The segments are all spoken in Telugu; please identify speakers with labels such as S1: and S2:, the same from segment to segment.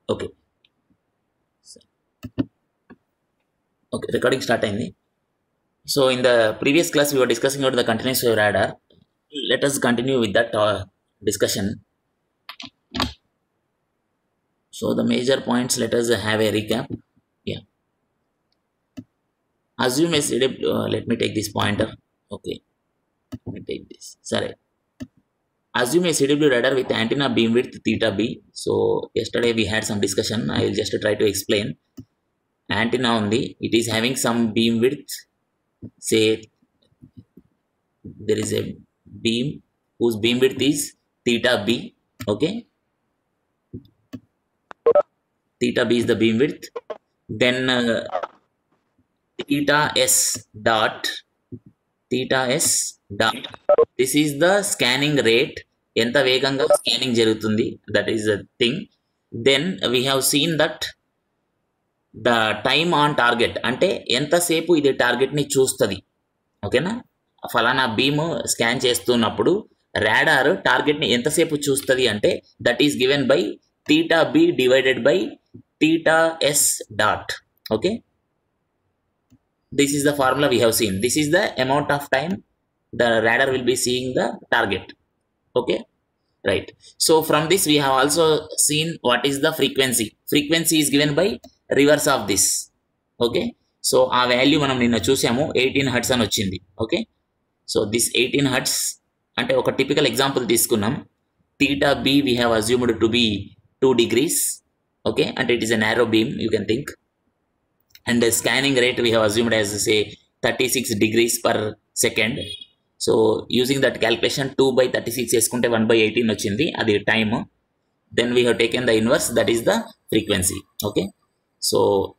S1: ఓకే ఓకే రికార్డింగ్ స్టార్ట్ అయింది so in the previous class we were discussing about the continuous wave radar let us continue with that discussion so the major points let us have a recap yeah assume a CW, uh, let me take this pointer okay let me take this sorry assume a CW radar with antenna beam width theta b so yesterday we had some discussion I will just try to explain antenna only it is having some beam width say there is a beam whose beam width is theta b okay theta b is the beam width then uh, theta s dot theta s dot this is the scanning rate ఎంత వేగంగా స్కానింగ్ జరుగుతుంది that is the thing then we have seen that the time on target అంటే ఎంతసేపు ఇది టార్గెట్ని చూస్తుంది ఓకేనా ఫలానా బీమ్ స్కాన్ చేస్తున్నప్పుడు రాడార్ టార్గెట్ని ఎంతసేపు చూస్తుంది అంటే that is given by theta b divided by theta s dot okay this is the formula we have seen this is the amount of time the radar will be seeing the target okay right so from this we have also seen what is the frequency frequency is given by reverse of this okay so ఆ వాల్యూ మనం నిన్న చూసాము ఎయిటీన్ హర్ట్స్ అని వచ్చింది okay so this eighteen hertz అంటే ఒక టిపికల్ ఎగ్జాంపుల్ తీసుకున్నాం theta b we have assumed to be two degrees okay అంటే it is a narrow beam you can think and the scanning rate we have assumed as say 36 degrees per second so using that calculation two by thirty six వేసుకుంటే వన్ బై ఎయిటీన్ వచ్చింది అది time then we have taken the inverse that is the frequency okay so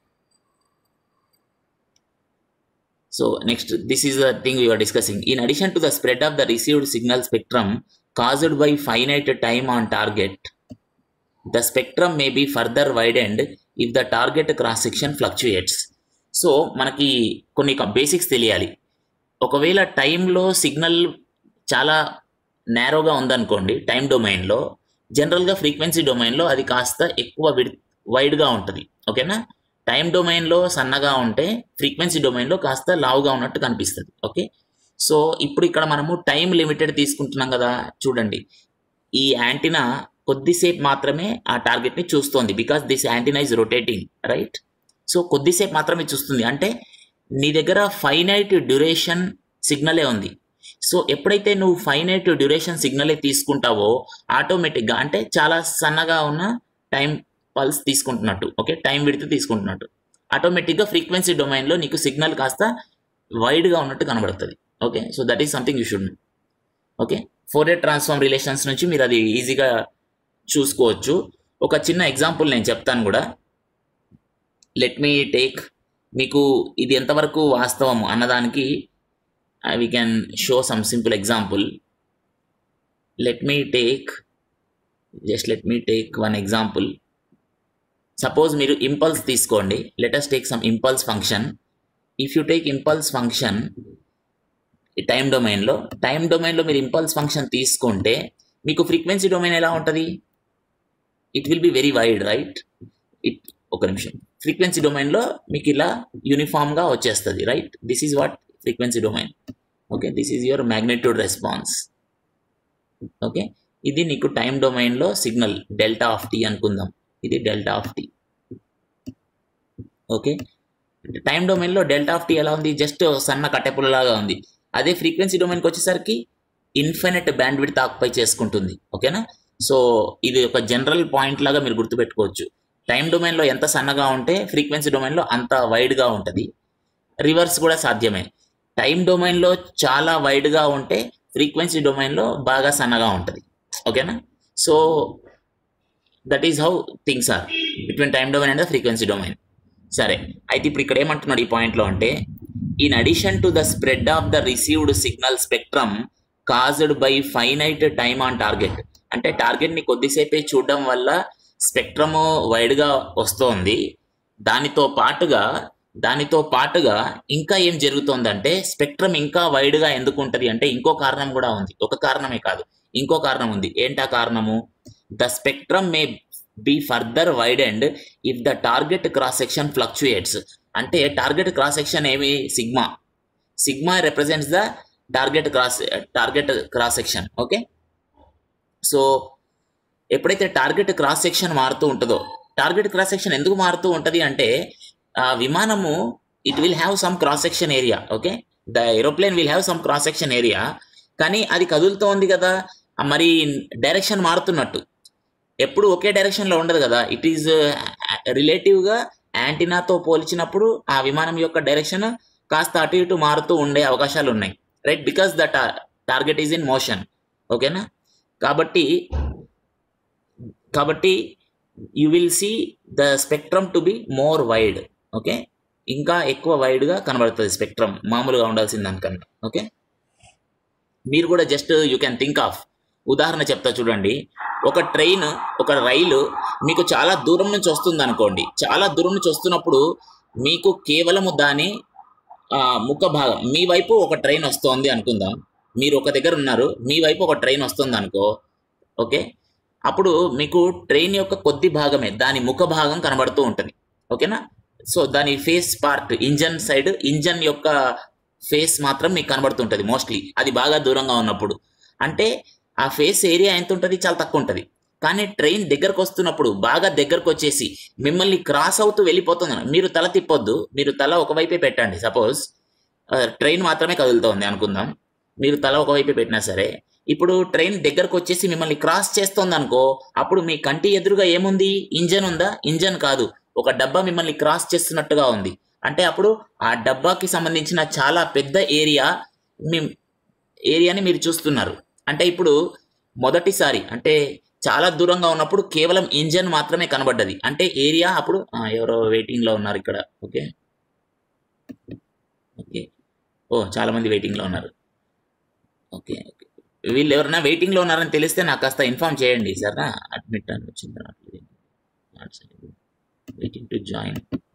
S1: so next this is the thing we are discussing in addition to the spread of the received signal spectrum caused by finite time on target the spectrum may be further widened if the target cross section fluctuates so మనకి కొన్ని బేసిక్స్ తెలియాలి ఒకవేళ టైంలో సిగ్నల్ చాలా నేరోగా ఉందనుకోండి టైం డొమైన్లో జనరల్గా ఫ్రీక్వెన్సీ డొమైన్లో అది కాస్త ఎక్కువ విడ్ వైడ్గా ఉంటుంది ఓకేనా టైం డొమైన్లో సన్నగా ఉంటే ఫ్రీక్వెన్సీ డొమైన్లో కాస్త లావుగా ఉన్నట్టు కనిపిస్తుంది ఓకే సో ఇప్పుడు ఇక్కడ మనము టైం లిమిటెడ్ తీసుకుంటున్నాం కదా చూడండి ఈ యాంటీనా కొద్దిసేపు మాత్రమే ఆ టార్గెట్ని చూస్తోంది because this antenna is rotating right so కొద్దిసేపు మాత్రమే చూస్తుంది అంటే నీ దగ్గర ఫైనైట్ డ్యూరేషన్ సిగ్నలే ఉంది సో ఎప్పుడైతే నువ్వు ఫైనైట్ డ్యూరేషన్ సిగ్నలే తీసుకుంటావో ఆటోమేటిక్గా అంటే చాలా సన్నగా ఉన్న టైం పల్స్ తీసుకుంటున్నట్టు ఓకే టైం విడితే తీసుకుంటున్నట్టు ఆటోమేటిక్గా ఫ్రీక్వెన్సీ డొమైన్లో నీకు సిగ్నల్ కాస్త వైడ్గా ఉన్నట్టు కనబడుతుంది okay so that is something you should okay Fourier transform relations నుంచి మీరు అది ఈజీగా చూసుకోవచ్చు ఒక చిన్న ఎగ్జాంపుల్ నేను చెప్తాను కూడా లెట్ మీ టేక్ మీకు ఇది ఎంతవరకు వాస్తవము అన్నదానికి we can show some simple example let me take just let me take one example suppose మీరు ఇంపల్స్ తీసుకోండి let's take some impulse function if you take impulse function time డొమైన్లో టైం డొమైన్లో మీరు ఇంపల్స్ ఫంక్షన్ తీసుకుంటే మీకు ఫ్రీక్వెన్సీ డొమైన్ ఎలా ఉంటుంది it will be very wide right it ఒక నిమిషం ఫ్రీక్వెన్సీ డొమైన్లో మీకు ఇలా యూనిఫామ్గా వచ్చేస్తుంది right this is what frequency domain okay this is your magnitude response okay ఇది నీకు టైం డొమైన్లో సిగ్నల్ డెల్టా ఆఫ్ టీ అనుకుందాం ఇది delta of t okay time డొమైన్లో డెల్టా ఆఫ్ టీ ఎలా ఉంది జస్ట్ సన్న కట్టెపుల్లలాగా ఉంది అదే ఫ్రీక్వెన్సీ డొమైన్కి వచ్చేసరికి ఇన్ఫినిట్ బ్యాండ్ విడ్త్ ఆక్యుపై చేసుకుంటుంది ఓకేనా సో ఇది ఒక జనరల్ పాయింట్ లాగా మీరు గుర్తుపెట్టుకోవచ్చు టైం డొమైన్లో ఎంత సన్నగా ఉంటే ఫ్రీక్వెన్సీ డొమైన్లో అంత వైడ్గా ఉంటుంది రివర్స్ కూడా సాధ్యమే టైం డొమైన్లో చాలా వైడ్గా ఉంటే ఫ్రీక్వెన్సీ డొమైన్లో బాగా సన్నగా ఉంటుంది ఓకేనా so that is how things are between time domain and frequency domain సరే అయితే ఇప్పుడు ఇక్కడ ఏమంటున్నాడు ఈ పాయింట్లో అంటే in addition to the spread of the received signal spectrum caused by finite time on target అంటే టార్గెట్ని కొద్దిసేపే చూడడం వల్ల స్పెక్ట్రమ్ వైడ్గా వస్తోంది దానితో పాటుగా దానితో పాటుగా ఇంకా ఏం జరుగుతోందంటే స్పెక్ట్రమ్ ఇంకా వైడ్గా ఎందుకు ఉంటుంది అంటే ఇంకో కారణం కూడా ఉంది ఒక కారణమే కాదు ఇంకో కారణం ఉంది ఏంటా కారణము the spectrum may be further widened if the target cross section fluctuates అంటే టార్గెట్ క్రాస్ సెక్షన్ ఏమి sigma sigma represents the target cross target cross section okay so ఎప్పుడైతే టార్గెట్ క్రాస్ సెక్షన్ మారుతూ ఉంటుందో టార్గెట్ క్రాస్ సెక్షన్ ఎందుకు మారుతూ ఉంటుంది అంటే ఆ విమానము it will have some cross section area okay the aeroplane will have some cross section area కానీ అది కదులుతూ ఉంది కదా ఆ మరి డైరెక్షన్ మారుతున్నట్టు ఎప్పుడు ఒకే డైరెక్షన్లో ఉండదు కదా ఇట్ ఈజ్ రిలేటివ్గా యాంటీనాతో పోల్చినప్పుడు ఆ విమానం యొక్క డైరెక్షన్ కాస్త అటు ఇటు మారుతూ ఉండే అవకాశాలు ఉన్నాయి right because the target is in motion ఓకేనా కాబట్టి కాబట్టి you will see the spectrum to be more wide okay ఇంకా ఎక్కువ వైడ్గా కనబడుతుంది స్పెక్ట్రమ్ మామూలుగా ఉండాల్సిన దానికన్నా ఓకే మీరు కూడా just you can think of ఉదాహరణ చెప్తా చూడండి ఒక ట్రైన్ ఒక రైలు మీకు చాలా దూరం నుంచి వస్తుంది అనుకోండి చాలా దూరం నుంచి వస్తున్నప్పుడు మీకు కేవలము దాని ఆ, ముఖ భాగం మీ వైపు ఒక ట్రైన్ వస్తోంది అనుకుందాం మీరు ఒక దగ్గర ఉన్నారు మీ వైపు ఒక ట్రైన్ వస్తుంది అనుకో ఓకే అప్పుడు మీకు ట్రైన్ యొక్క కొద్ది భాగమే దాని ముఖ భాగం కనబడుతూ ఉంటుంది ఓకేనా సో దాని face part engine side engine యొక్క ఫేస్ మాత్రం మీకు కనబడుతుంటుంది మోస్ట్లీ అది బాగా దూరంగా ఉన్నప్పుడు అంటే ఆ ఫేస్ ఏరియా ఎంత ఉంటుంది చాలా తక్కువ ఉంటుంది కానీ ట్రైన్ దగ్గరకు వస్తున్నప్పుడు బాగా దగ్గరకు వచ్చేసి మిమ్మల్ని క్రాస్ అవుతూ వెళ్ళిపోతుంది మీరు తల తిప్పొద్దు మీరు తల ఒకవైపే పెట్టండి సపోజ్ ట్రైన్ మాత్రమే కదులుతోంది అనుకుందాం మీరు తల ఒకవైపే పెట్టినా సరే ఇప్పుడు ట్రైన్ దగ్గరకు వచ్చేసి మిమ్మల్ని క్రాస్ చేస్తోంది అనుకో అప్పుడు మీ కంటి ఎదురుగా ఏముంది ఇంజన్ ఉందా ఇంజన్ కాదు ఒక డబ్బా మిమ్మల్ని క్రాస్ చేస్తున్నట్టుగా ఉంది అంటే అప్పుడు ఆ డబ్బాకి సంబంధించిన చాలా పెద్ద ఏరియా మీ ఏరియాని మీరు చూస్తున్నారు అంటే ఇప్పుడు మొదటిసారి అంటే చాలా దూరంగా ఉన్నప్పుడు కేవలం ఇంజన్ మాత్రమే కనబడ్డది అంటే ఏరియా అప్పుడు ఆ, ఎవరో వెయిటింగ్ లో ఉన్నారు ఇక్కడ ఓకే ఓకే ఓ చాలా మంది వెయిటింగ్ లో ఉన్నారు ఓకే ఓకే వీళ్ళు ఎవరైనా వెయిటింగ్ లో ఉన్నారని తెలిస్తే నాకు కాస్త ఇన్ఫార్మ్ చేయండి సరేనా అడ్మిట్ అని వచ్చింది వెయిటింగ్ టు జాయిన్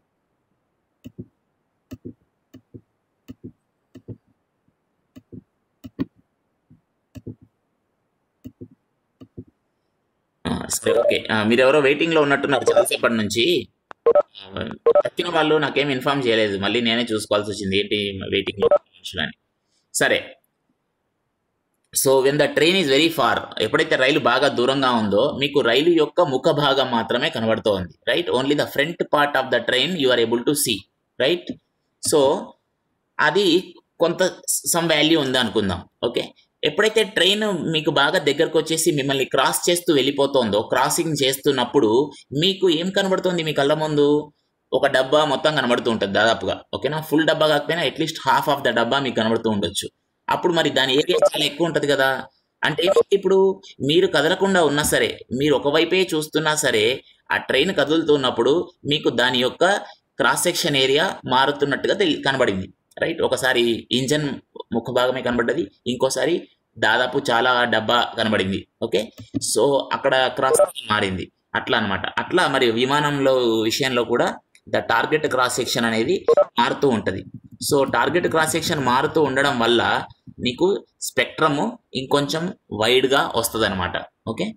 S1: సరే ఓకే మీరు ఎవరో వెయిటింగ్ లో ఉన్నట్టున్నారు చాలాసేపటి నుంచి ఆ, వచ్చిన వాళ్ళు నాకేం ఇన్ఫార్మ్ చేయలేదు మళ్ళీ నేనే చూసుకోవాల్సి వచ్చింది ఏంటి వెయిటింగ్ లో మనుషులని సరే so when the train is very far ఎప్పుడైతే రైలు బాగా దూరంగా ఉందో మీకు రైలు యొక్క ముఖ భాగం మాత్రమే కనబడుతోంది right only the front part of the train you are able to see right so అది కొంత సమ్ వాల్యూ ఉంది అనుకుందాం ఓకే ఎప్పుడైతే ట్రైన్ మీకు బాగా దగ్గరకు వచ్చేసి మిమ్మల్ని క్రాస్ చేస్తూ వెళ్ళిపోతుందో క్రాసింగ్ చేస్తున్నప్పుడు మీకు ఏం కనబడుతుంది మీ కళ్ళ ముందు ఒక డబ్బా మొత్తం కనబడుతూ ఉంటుంది దాదాపుగా ఓకేనా ఫుల్ డబ్బా కాకపోయినా అట్లీస్ట్ హాఫ్ ఆఫ్ ద డబ్బా మీకు కనబడుతూ ఉండొచ్చు అప్పుడు మరి దాని ఏరియా చాలా ఎక్కువ ఉంటుంది కదా అంటే ఇప్పుడు మీరు కదలకుండా ఉన్నా సరే మీరు ఒకవైపే చూస్తున్నా సరే ఆ ట్రైన్ కదులుతున్నప్పుడు మీకు దాని యొక్క క్రాస్ సెక్షన్ ఏరియా మారుతున్నట్టుగా తెలి- కనబడింది రైట్ ఒకసారి ఇంజన్ ముఖ భాగమే కనబడ్డది ఇంకోసారి దాదాపు చాలా డబ్బా కనబడింది ఓకే సో అక్కడ క్రాస్ మారింది అట్లా అన్నమాట అట్లా మరి విమానంలో విషయంలో కూడా ద టార్గెట్ క్రాస్ సెక్షన్ అనేది మారుతూ ఉంటది సో టార్గెట్ క్రాస్ సెక్షన్ మారుతూ ఉండడం వల్ల నీకు స్పెక్ట్రమ్ ఇంకొంచెం వైడ్ గా వస్తుంది అనమాట ఓకే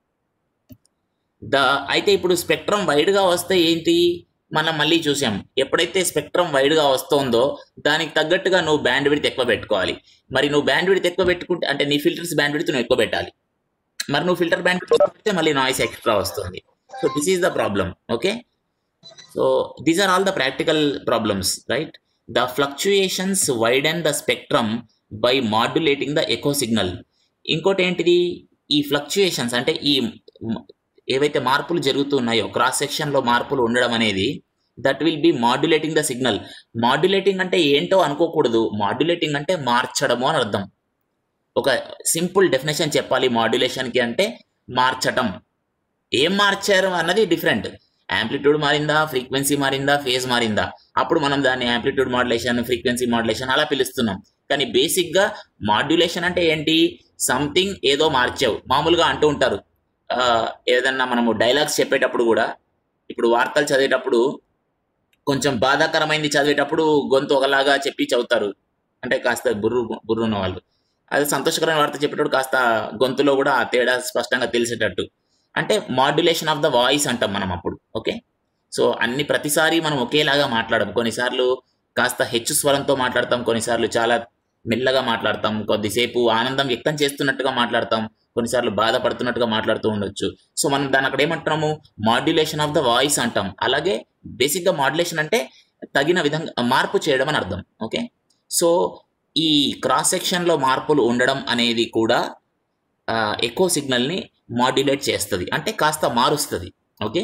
S1: ద అయితే ఇప్పుడు స్పెక్ట్రమ్ వైడ్ గా వస్తే ఏంటి మనం మళ్ళీ చూసాం ఎప్పుడైతే స్పెక్ట్రమ్ వైడ్ గా వస్తుందో దానికి తగ్గట్టుగా నువ్వు బ్యాండ్ విడ్త్ ఎక్కువ పెట్టుకోవాలి మరి నువ్వు బ్యాండ్ విడ్త్ ఎక్కువ పెట్టుకుంటే అంటే నీ ఫిల్టర్స్ బ్యాండ్ విడ్త్ నువ్వు ఎక్కువ పెట్టాలి మరి నువ్వు ఫిల్టర్ బ్యాండ్ పెడితే మళ్ళీ నాయిస్ ఎక్స్ట్రా వస్తుంది so this is the problem okay so these are all the practical problems right the fluctuations widen the spectrum by modulating the echo signal ఇంకోటి ఏంటిది ఈ ఫ్లక్చుయేషన్స్ అంటే ఈ మ- ఏవైతే మార్పులు జరుగుతున్నాయో క్రాస్ సెక్షన్ లో మార్పులు ఉండడం అనేది that will be modulating the signal modulating అంటే ఏంటో అనుకోకూడదు మాడ్యులేటింగ్ అంటే మార్చడము అని అర్థం ఒక సింపుల్ డెఫినేషన్ చెప్పాలి మాడ్యులేషన్ కి అంటే మార్చటం ఏం మార్చారు అన్నది డిఫరెంట్ యాంప్లిట్యూడ్ మారిందా ఫ్రీక్వెన్సీ మారిందా ఫేజ్ మారిందా అప్పుడు మనం దాన్ని యాంప్లిట్యూడ్ మాడ్యులేషన్ ఫ్రీక్వెన్సీ మాడ్యులేషన్ అలా పిలుస్తున్నాం కానీ బేసిక్ గా మాడ్యులేషన్ అంటే ఏంటి సంథింగ్ ఏదో మార్చావు మామూలుగా అంటూ ఉంటారు ఆ, ఏదన్నా మనము డైలాగ్స్ చెప్పేటప్పుడు కూడా ఇప్పుడు వార్తలు చదివేటప్పుడు కొంచెం బాధాకరమైంది చదివేటప్పుడు గొంతు ఒకలాగా చెప్పి చదువుతారు అంటే కాస్త బుర్రు బుర్రు ఉన్న వాళ్ళు అదే సంతోషకరమైన వార్త చెప్పేటప్పుడు కాస్త గొంతులో కూడా ఆ తేడా స్పష్టంగా తెలిసేటట్టు అంటే మాడ్యులేషన్ ఆఫ్ ద వాయిస్ అంటాం మనం అప్పుడు ఓకే సో అన్ని ప్రతిసారి మనం ఒకేలాగా మాట్లాడము కొన్నిసార్లు కాస్త హెచ్చు స్వరంతో మాట్లాడతాం కొన్నిసార్లు చాలా మెల్లగా మాట్లాడతాం కొద్దిసేపు ఆనందం వ్యక్తం చేస్తున్నట్టుగా మాట్లాడతాం కొన్నిసార్లు బాధపడుతున్నట్టుగా మాట్లాడుతూ ఉండొచ్చు సో మనం దాని అక్కడ ఏమంటున్నాము మాడ్యులేషన్ ఆఫ్ ద వాయిస్ అంటాం అలాగే బేసిక్గా మాడ్యులేషన్ అంటే తగిన విధంగా మార్పు చేయడం అని అర్థం ఓకే సో ఈ క్రాస్ సెక్షన్లో మార్పులు ఉండడం అనేది కూడా ఎక్కువ సిగ్నల్ని మాడ్యులేట్ చేస్తుంది అంటే కాస్త మారుస్తుంది okay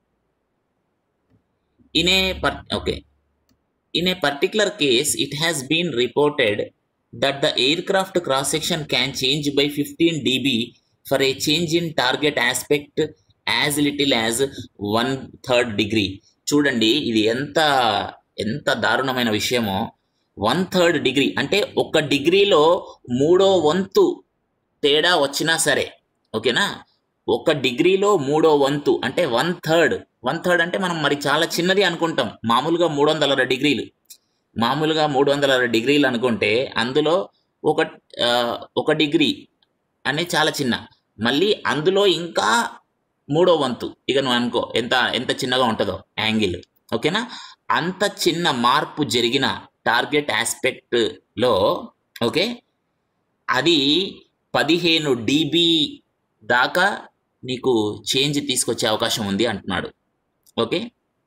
S1: in a per okay in a particular case it has been reported that the aircraft cross section can change by fifteen dB for a change in target aspect as little as one third degree చూడండి ఇది ఎంత ఎంత దారుణమైన విషయమో వన్ థర్డ్ డిగ్రీ అంటే ఒక డిగ్రీలో మూడో వంతు తేడా వచ్చినా సరే ఓకేనా ఒక డిగ్రీలో మూడో వంతు అంటే వన్ థర్డ్ వన్ థర్డ్ అంటే మనం మరి చాలా చిన్నది అనుకుంటాం మామూలుగా మూడు వందల డిగ్రీలు మామూలుగా మూడు వందల డిగ్రీలు అనుకుంటే అందులో ఒక ఆ, ఒక డిగ్రీ అనేది చాలా చిన్న మళ్ళీ అందులో ఇంకా మూడో వంతు ఇక నువ్వు అనుకో ఎంత ఎంత చిన్నగా ఉంటుందో యాంగిల్ ఓకేనా అంత చిన్న మార్పు జరిగిన టార్గెట్ ఆస్పెక్ట్లో ఓకే అది పదిహేను డీబీ దాకా నీకు చేంజ్ తీసుకొచ్చే అవకాశం ఉంది అంటున్నాడు ఓకే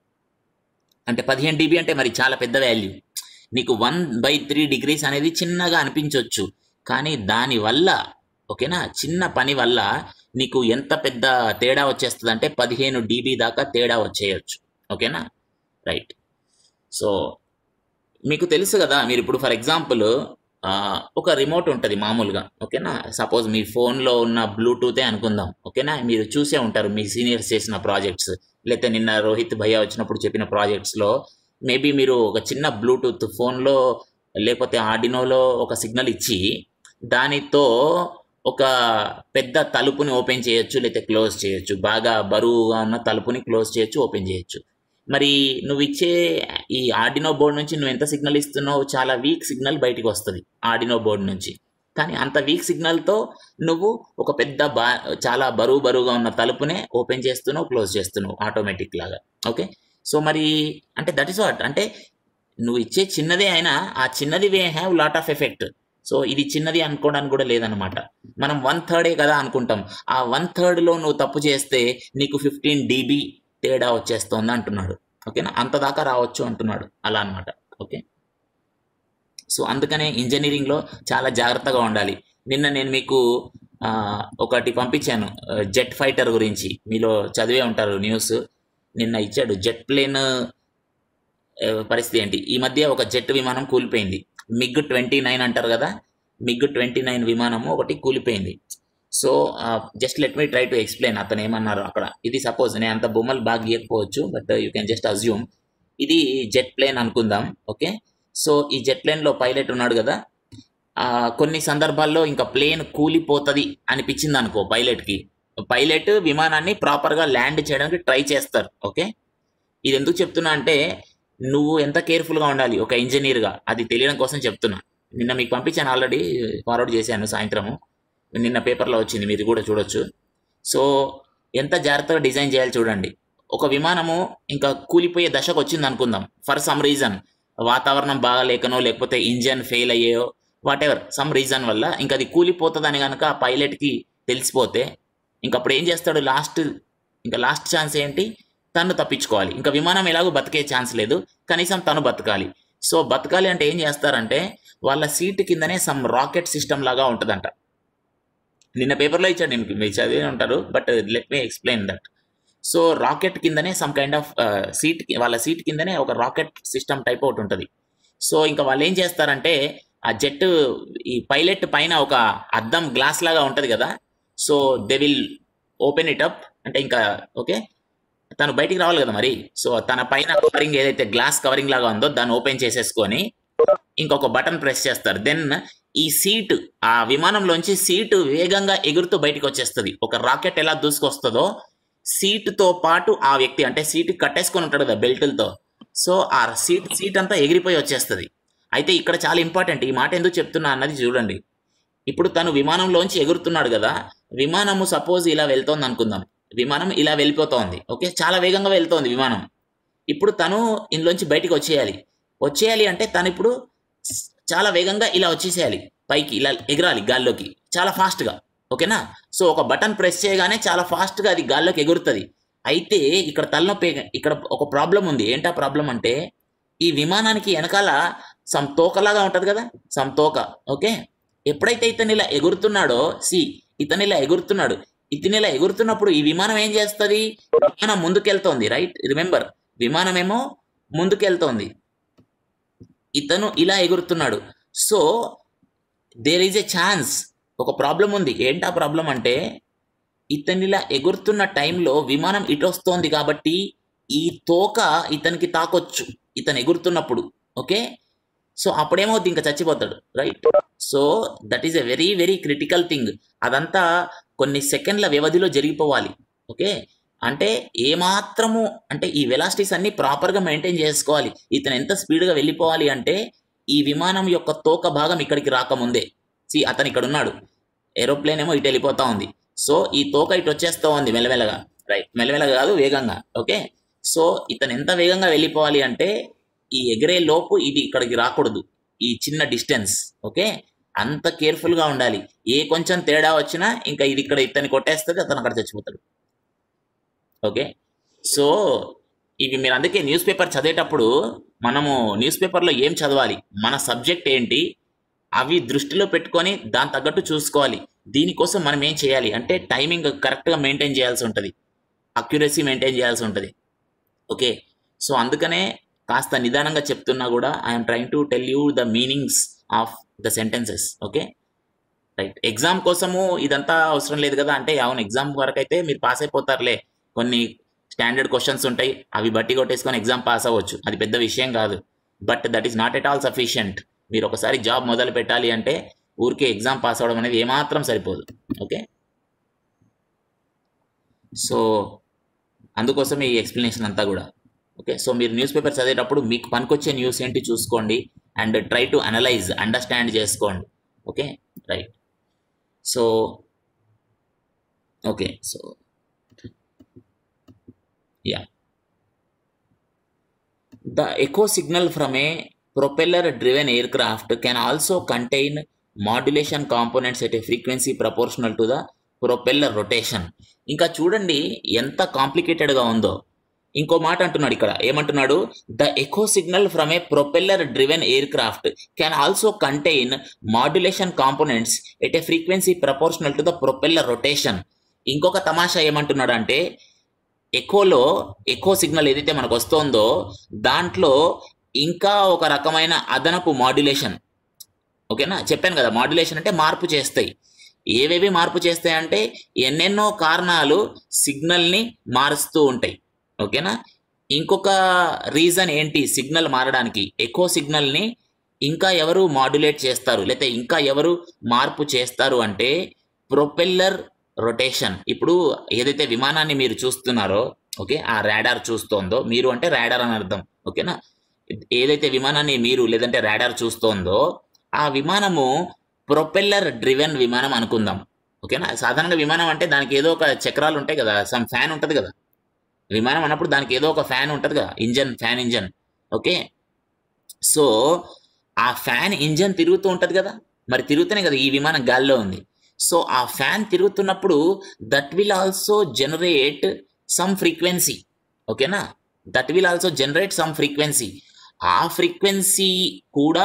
S1: అంటే పదిహేను డీబీ అంటే మరి చాలా పెద్ద వాల్యూ నీకు వన్ బై త్రీ డిగ్రీస్ అనేది చిన్నగా అనిపించవచ్చు కానీ దానివల్ల ఓకేనా చిన్న పని వల్ల నీకు ఎంత పెద్ద తేడా వచ్చేస్తుంది అంటే పదిహేను డీబీ దాకా తేడా వచ్చేయచ్చు ఓకేనా రైట్ సో మీకు తెలుసు కదా మీరు ఇప్పుడు ఫర్ ఎగ్జాంపుల్ ఒక రిమోట్ ఉంటుంది మామూలుగా ఓకేనా సపోజ్ మీ ఫోన్లో ఉన్న బ్లూటూతే అనుకుందాం ఓకేనా మీరు చూసే ఉంటారు మీ సీనియర్స్ చేసిన ప్రాజెక్ట్స్ లేకపోతే నిన్న రోహిత్ భయ్య వచ్చినప్పుడు చెప్పిన ప్రాజెక్ట్స్లో మేబీ మీరు ఒక చిన్న బ్లూటూత్ ఫోన్లో లేకపోతే ఆర్డినోలో ఒక సిగ్నల్ ఇచ్చి దానితో ఒక పెద్ద తలుపుని ఓపెన్ చేయొచ్చు లేకపోతే క్లోజ్ చేయొచ్చు బాగా బరువుగా ఉన్న తలుపుని క్లోజ్ చేయొచ్చు ఓపెన్ చేయొచ్చు మరి నువ్వు ఇచ్చే ఈ ఆర్డినో బోర్డ్ నుంచి నువ్వు ఎంత సిగ్నల్ ఇస్తున్నావు చాలా వీక్ సిగ్నల్ బయటికి వస్తుంది ఆర్డినో బోర్డ్ నుంచి కానీ అంత వీక్ సిగ్నల్తో నువ్వు ఒక పెద్ద బా చాలా బరువు బరువుగా ఉన్న తలుపునే ఓపెన్ చేస్తున్నావు క్లోజ్ చేస్తున్నావు ఆటోమేటిక్ లాగా ఓకే సో మరి అంటే దట్ ఇస్ వాట్ అంటే నువ్వు ఇచ్చే చిన్నదే అయినా ఆ చిన్నది we have lot of effect so ఇది చిన్నది అనుకోవడానికి కూడా లేదనమాట మనం వన్ థర్డే కదా అనుకుంటాం ఆ వన్ థర్డ్లో నువ్వు తప్పు చేస్తే నీకు ఫిఫ్టీన్ డీబీ తేడా వచ్చేస్తోంది అంటున్నాడు ఓకేనా అంత దాకా రావచ్చు అంటున్నాడు అలా అన్నమాట ఓకే సో అందుకనే ఇంజనీరింగ్లో చాలా జాగ్రత్తగా ఉండాలి నిన్న నేను మీకు ఆ, ఒకటి పంపించాను జెట్ ఫైటర్ గురించి మీలో చదివే ఉంటారు న్యూస్ నిన్న ఇచ్చాడు జెట్ ప్లేన్ పరిస్థితి ఏంటి ఈ మధ్య ఒక జెట్ విమానం కూలిపోయింది మిగ్ ట్వంటీ నైన్ అంటారు కదా మిగ్ ట్వంటీ నైన్ విమానము ఒకటి కూలిపోయింది so just let me try to explain అతను ఏమన్నారు అక్కడ ఇది సపోజ్ నేను అంత బొమ్మలు బాగా గీయకపోవచ్చు but you can just assume ఇది జెట్ ప్లేన్ అనుకుందాం ఓకే సో ఈ జెట్ ప్లేన్లో పైలట్ ఉన్నాడు కదా ఆ, కొన్ని సందర్భాల్లో ఇంకా ప్లేన్ కూలిపోతుంది అనిపించింది అనుకో పైలట్కి పైలట్ విమానాన్ని ప్రాపర్గా ల్యాండ్ చేయడానికి ట్రై చేస్తారు ఓకే ఇది ఎందుకు చెప్తున్నా అంటే నువ్వు ఎంత కేర్ఫుల్గా ఉండాలి ఒక ఇంజనీర్గా అది తెలియడం కోసం చెప్తున్నా నిన్న మీకు పంపించాను ఆల్రెడీ ఫార్వర్డ్ చేశాను సాయంత్రము నిన్న పేపర్లో వచ్చింది మీరు కూడా చూడొచ్చు సో ఎంత జాగ్రత్తగా డిజైన్ చేయాలి చూడండి ఒక విమానము ఇంకా కూలిపోయే దశకు వచ్చింది అనుకుందాం ఫర్ సమ్ రీజన్ వాతావరణం బాగాలేకనో లేకపోతే ఇంజన్ ఫెయిల్ అయ్యేయో వాట్ ఎవర్ సమ్ రీజన్ వల్ల ఇంకా అది కూలిపోతుందని కనుక ఆ పైలట్కి తెలిసిపోతే ఇంక అప్పుడు ఏం చేస్తాడు లాస్ట్ ఇంకా లాస్ట్ ఛాన్స్ ఏంటి తను తప్పించుకోవాలి ఇంకా విమానం ఎలాగో బతికే ఛాన్స్ లేదు కనీసం తను బతకాలి సో బతకాలి అంటే ఏం చేస్తారంటే వాళ్ళ సీట్ కిందనే సమ్ రాకెట్ సిస్టమ్ లాగా ఉంటుందంట నిన్న పేపర్లో ఇచ్చాడు నేను మీరు చదివి ఉంటారు but let me explain that so rocket కిందనే సమ్ కైండ్ ఆఫ్ సీట్ వాళ్ళ సీట్ కిందనే ఒక రాకెట్ సిస్టమ్ టైప్ ఒకటి ఉంటుంది సో ఇంకా వాళ్ళు ఏం చేస్తారంటే ఆ జెట్ ఈ పైలట్ పైన ఒక అద్దం గ్లాస్ లాగా ఉంటుంది కదా so they will open it up అంటే ఇంకా ఓకే తను బయటికి రావాలి కదా మరి సో తన పైన కవరింగ్ ఏదైతే గ్లాస్ కవరింగ్ లాగా ఉందో దాన్ని ఓపెన్ చేసేసుకొని ఇంకొక బటన్ ప్రెస్ చేస్తారు దెన్ ఈ సీట్ ఆ విమానంలోంచి సీటు వేగంగా ఎగురుతూ బయటికి వచ్చేస్తుంది ఒక రాకెట్ ఎలా దూసుకొస్తుందో సీటుతో పాటు ఆ వ్యక్తి అంటే సీట్ కట్టేసుకొని ఉంటాడు కదా బెల్టులతో సో ఆ సీట్ సీట్ అంతా ఎగిరిపోయి వచ్చేస్తుంది అయితే ఇక్కడ చాలా ఇంపార్టెంట్ ఈ మాట ఎందుకు చెప్తున్నా అన్నది చూడండి ఇప్పుడు తను విమానంలోంచి ఎగురుతున్నాడు కదా విమానము సపోజ్ ఇలా వెళ్తోంది అనుకుందాం విమానం ఇలా వెళ్ళిపోతోంది ఓకే చాలా వేగంగా వెళ్తోంది విమానం ఇప్పుడు తను ఇందులోంచి బయటికి వచ్చేయాలి వచ్చేయాలి అంటే తను ఇప్పుడు స్- చాలా వేగంగా ఇలా వచ్చేసేయాలి పైకి ఇలా ఎగరాలి గాల్లోకి చాలా ఫాస్ట్గా ఓకేనా సో ఒక బటన్ ప్రెస్ చేయగానే చాలా ఫాస్ట్గా అది గాల్లోకి ఎగురుతుంది అయితే ఇక్కడ తలనొప్పి ఇక్కడ ఒక ప్రాబ్లం ఉంది ఏంటా ప్రాబ్లం అంటే ఈ విమానానికి వెనకాల సమ్ తోకలాగా ఉంటుంది కదా సమ్ తోక ఓకే ఎప్పుడైతే ఇతను ఇలా ఎగురుతున్నాడో సి ఇతను ఇలా ఎగురుతున్నాడు ఇతను ఇలా ఎగురుతున్నప్పుడు ఈ విమానం ఏం చేస్తుంది విమానం ముందుకెళ్తోంది రైట్ రిమెంబర్ విమానం ఏమో ముందుకెళ్తోంది ఇతను ఇలా ఎగురుతున్నాడు so there is a chance ఒక ప్రాబ్లం ఉంది ఏంటా ప్రాబ్లం అంటే ఇతను ఇలా ఎగురుతున్న టైంలో విమానం ఇటు వస్తోంది కాబట్టి ఈ తోక ఇతనికి తాకొచ్చు ఇతను ఎగురుతున్నప్పుడు ఓకే సో అప్పుడేమవుద్ది ఇంకా చచ్చిపోతాడు right so that is a very very critical thing అదంతా కొన్ని సెకండ్ల వ్యవధిలో జరిగిపోవాలి ఓకే అంటే ఏమాత్రము అంటే ఈ వెలాసిటీస్ అన్ని ప్రాపర్గా మెయింటైన్ చేసుకోవాలి ఇతను ఎంత స్పీడ్గా వెళ్ళిపోవాలి అంటే ఈ విమానం యొక్క తోక భాగం ఇక్కడికి రాకముందే సి అతను ఇక్కడ ఉన్నాడు ఏరోప్లేన్ ఏమో ఇటు వెళ్ళిపోతా ఉంది సో ఈ తోక ఇటు వచ్చేస్తూ ఉంది మెల్లమెల్లగా రైట్ మెల్లమెల్లగా కాదు వేగంగా ఓకే సో ఇతను ఎంత వేగంగా వెళ్ళిపోవాలి అంటే ఈ ఎగిరే లోపు ఇది ఇక్కడికి రాకూడదు ఈ చిన్న డిస్టెన్స్ ఓకే అంత కేర్ఫుల్గా ఉండాలి ఏ కొంచెం తేడా వచ్చినా ఇంకా ఇది ఇక్కడ ఇతన్ని కొట్టేస్తుంది అతను అక్కడ చచ్చిపోతాడు ఓకే సో ఇవి మీరు అందుకే న్యూస్ పేపర్ చదివేటప్పుడు మనము న్యూస్ పేపర్లో ఏం చదవాలి మన సబ్జెక్ట్ ఏంటి అవి దృష్టిలో పెట్టుకొని దాని తగ్గట్టు చూసుకోవాలి దీనికోసం మనం ఏం చేయాలి అంటే టైమింగ్ కరెక్ట్గా మెయింటైన్ చేయాల్సి ఉంటుంది అక్యురసీ మెయింటైన్ చేయాల్సి ఉంటుంది ఓకే సో అందుకనే కాస్త నిదానంగా చెప్తున్నా కూడా I'm trying to tell you the meanings of the sentences okay right exam కోసము ఇదంతా అవసరం లేదు కదా అంటే అవును ఎగ్జామ్ వరకు అయితే మీరు పాస్ అయిపోతారులే కొన్ని స్టాండర్డ్ క్వశ్చన్స్ ఉంటాయి అవి బట్టి కొట్టేసుకొని ఎగ్జామ్ పాస్ అవ్వచ్చు అది పెద్ద విషయం కాదు but that is not at all sufficient మీరు ఒకసారి జాబ్ మొదలు పెట్టాలి అంటే ఊరికే ఎగ్జామ్ పాస్ అవ్వడం అనేది ఏమాత్రం సరిపోదు ఓకే సో అందుకోసం ఈ ఎక్స్ప్లెనేషన్ అంతా కూడా ఓకే సో మీరు న్యూస్ పేపర్ చదివేటప్పుడు మీకు పనికొచ్చే న్యూస్ ఏంటి చూసుకోండి and try to analyse understand చేసుకోండి okay right so okay so yeah the echo signal from a propeller driven aircraft can also contain modulation components at a frequency proportional to the propeller rotation ఇంకా చూడండి ఎంత కాంప్లికేటెడ్గా ఉందో ఇంకో మాట అంటున్నాడు ఇక్కడ ఏమంటున్నాడు the echo signal from a propeller driven aircraft can also contain modulation components at a frequency proportional to the propeller rotation ఇంకొక తమాషా ఏమంటున్నాడు అంటే ఎకోలో ఎకో సిగ్నల్ ఏదైతే మనకు వస్తుందో దాంట్లో ఇంకా ఒక రకమైన అదనపు మాడ్యులేషన్ ఓకేనా చెప్పాను కదా మాడ్యులేషన్ అంటే మార్పు చేస్తాయి ఏవేవి మార్పు చేస్తాయి అంటే ఎన్నెన్నో కారణాలు సిగ్నల్ని మారుస్తూ ఉంటాయి ఓకేనా ఇంకొక రీజన్ ఏంటి సిగ్నల్ మారడానికి ఎకో సిగ్నల్ని ఇంకా ఎవరు మాడ్యులేట్ చేస్తారు లేకపోతే ఇంకా ఎవరు మార్పు చేస్తారు అంటే ప్రొపెల్లర్ రొటేషన్ ఇప్పుడు ఏదైతే విమానాన్ని మీరు చూస్తున్నారో ఓకే ఆ రాడార్ చూస్తోందో మీరు అంటే రాడార్ అని అర్థం ఓకేనా ఏదైతే విమానాన్ని మీరు లేదంటే రాడార్ చూస్తోందో ఆ విమానము ప్రొపెల్లర్ డ్రివెన్ విమానం అనుకుందాం ఓకేనా సాధారణంగా విమానం అంటే దానికి ఏదో ఒక చక్రాలు ఉంటాయి కదా సమ్ ఫ్యాన్ ఉంటుంది కదా విమానం అన్నప్పుడు దానికి ఏదో ఒక ఫ్యాన్ ఉంటుంది కదా engine fan engine okay so ఆ ఫ్యాన్ ఇంజన్ తిరుగుతూ ఉంటుంది కదా మరి తిరుగుతూనే కదా ఈ విమానం గాల్లో ఉంది సో ఆ ఫ్యాన్ తిరుగుతున్నప్పుడు that will also generate some frequency ఓకేనా that will also generate some frequency ఆ ఫ్రీక్వెన్సీ కూడా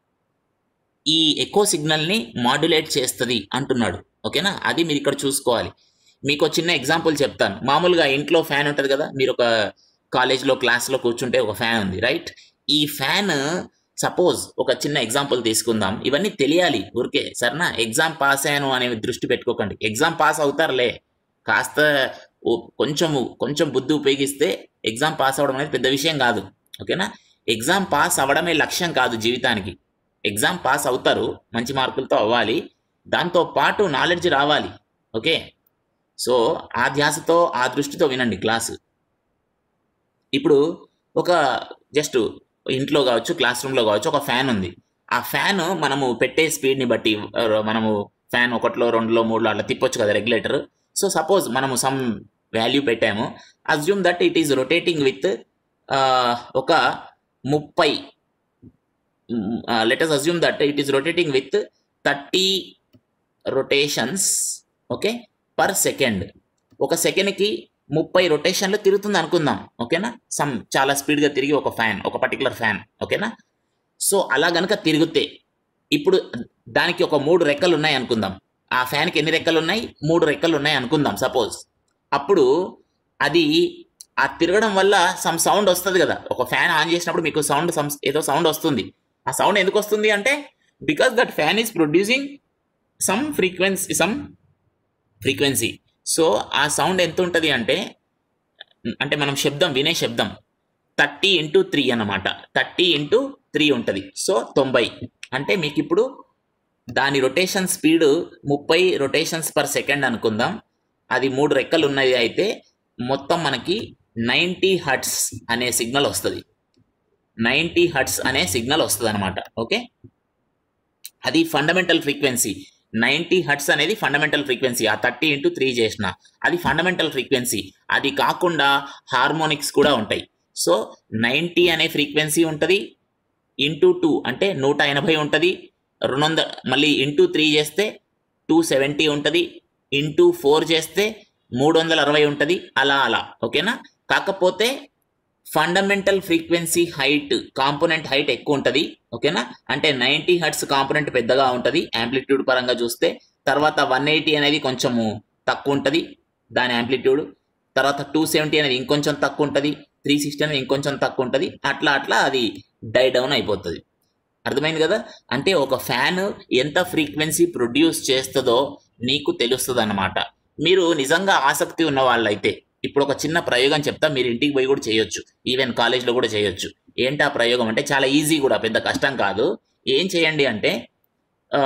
S1: ఈ ఎకో సిగ్నల్ని మాడ్యులేట్ చేస్తుంది అంటున్నాడు ఓకేనా అది మీరు ఇక్కడ చూసుకోవాలి మీకు ఒక చిన్న ఎగ్జాంపుల్ చెప్తాను మామూలుగా ఇంట్లో ఫ్యాన్ ఉంటుంది కదా మీరు ఒక కాలేజ్లో క్లాస్లో కూర్చుంటే ఒక ఫ్యాన్ ఉంది రైట్ ఈ ఫ్యాన్ సపోజ్ ఒక చిన్న ఎగ్జాంపుల్ తీసుకుందాం ఇవన్నీ తెలియాలి ఊరికే సరేనా ఎగ్జామ్ పాస్ అయ్యాను అనే దృష్టి పెట్టుకోకండి ఎగ్జామ్ పాస్ అవుతారులే కాస్త ఓ- కొంచెము కొంచెం బుద్ధి ఉపయోగిస్తే ఎగ్జామ్ పాస్ అవ్వడం అనేది పెద్ద విషయం కాదు ఓకేనా ఎగ్జామ్ పాస్ అవ్వడమే లక్ష్యం కాదు జీవితానికి ఎగ్జామ్ పాస్ అవుతారు మంచి మార్కులతో అవ్వాలి దాంతో పాటు నాలెడ్జ్ రావాలి ఓకే సో ఆ ధ్యాసతో ఆ దృష్టితో వినండి క్లాసు ఇప్పుడు ఒక జస్ట్ ఇంట్లో కావచ్చు క్లాస్ రూమ్లో కావచ్చు ఒక ఫ్యాన్ ఉంది ఆ ఫ్యాన్ మనము పెట్టే స్పీడ్ని బట్టి ఆ, మనము ఫ్యాన్ ఒకటిలో రెండులో మూడులో అట్లా తిప్పొచ్చు కదా రెగ్యులేటర్ సో సపోజ్ మనము సమ్ వాల్యూ పెట్టాము assume that it is rotating with ఒక ముప్పై let us assume that it is rotating with thirty rotations okay per second ఒక సెకండ్కి ముప్పై రొటేషన్లు తిరుగుతుంది అనుకుందాం ఓకేనా సమ్ చాలా స్పీడ్గా తిరిగి ఒక ఫ్యాన్ ఒక పర్టికులర్ ఫ్యాన్ ఓకేనా సో అలా గనక తిరిగితే ఇప్పుడు దానికి ఒక మూడు రెక్కలు ఉన్నాయి అనుకుందాం ఆ ఫ్యాన్కి ఎన్ని రెక్కలు ఉన్నాయి మూడు రెక్కలు ఉన్నాయి అనుకుందాం సపోజ్ అప్పుడు అది ఆ తిరగడం వల్ల సమ్ సౌండ్ వస్తుంది కదా ఒక ఫ్యాన్ ఆన్ చేసినప్పుడు మీకు సౌండ్ సమ్ ఏదో సౌండ్ వస్తుంది ఆ సౌండ్ ఎందుకు వస్తుంది అంటే because that fan is producing some frequency some frequency so ఆ సౌండ్ ఎంత ఉంటుంది అంటే అంటే మనం శబ్దం వినే శబ్దం థర్టీ ఇంటూ త్రీ అన్నమాట థర్టీ ఇంటూ త్రీ ఉంటుంది సో తొంభై అంటే మీకు ఇప్పుడు దాని రొటేషన్ స్పీడ్ ముప్పై రొటేషన్స్ పర్ సెకండ్ అనుకుందాం అది మూడు రెక్కలు ఉన్నది అయితే మొత్తం మనకి నైంటీ హర్ట్స్ అనే సిగ్నల్ వస్తుంది నైంటీ హర్ట్స్ అనే సిగ్నల్ వస్తుంది అనమాట ఓకే అది ఫండమెంటల్ ఫ్రీక్వెన్సీ నైంటీ హర్ట్స్ అనేది ఫండమెంటల్ ఫ్రీక్వెన్సీ ఆ థర్టీ ఇంటూ త్రీ చేసిన అది ఫండమెంటల్ ఫ్రీక్వెన్సీ అది కాకుండా హార్మోనిక్స్ కూడా ఉంటాయి సో నైంటీ అనే ఫ్రీక్వెన్సీ ఉంటుంది ఇంటూ టూ అంటే నూట ఎనభై ఉంటుంది రెండు వందల మళ్ళీ ఇంటూ త్రీ చేస్తే టూ సెవెంటీ ఉంటుంది ఇంటూ ఫోర్ చేస్తే మూడు వందల అరవై ఉంటుంది అలా అలా ఓకేనా కాకపోతే fundamental frequency height component height ఎక్కువ ఉంటుంది ఓకేనా అంటే నైంటీ హర్ట్స్ కాంపోనెంట్ పెద్దగా ఉంటుంది యాంప్లిట్యూడ్ పరంగా చూస్తే తర్వాత వన్ ఎయిటీ అనేది కొంచెము తక్కువ ఉంటుంది దాని యాంప్లిట్యూడ్ తర్వాత టూ సెవెంటీ అనేది ఇంకొంచెం తక్కువ ఉంటుంది త్రీ సిక్స్టీ అనేది ఇంకొంచెం తక్కువ ఉంటుంది అట్లా అట్లా అది డై డౌన్ అయిపోతుంది అర్థమైంది కదా అంటే ఒక ఫ్యాన్ ఎంత ఫ్రీక్వెన్సీ ప్రొడ్యూస్ చేస్తుందో నీకు తెలుస్తుంది అనమాట మీరు నిజంగా ఆసక్తి ఉన్న వాళ్ళైతే ఇప్పుడు ఒక చిన్న ప్రయోగం చెప్తా మీరు ఇంటికి పోయి కూడా చేయొచ్చు ఈవెన్ కాలేజ్లో కూడా చేయొచ్చు ఏంటి ఆ ప్రయోగం అంటే చాలా ఈజీ కూడా పెద్ద కష్టం కాదు ఏం చేయండి అంటే ఆ,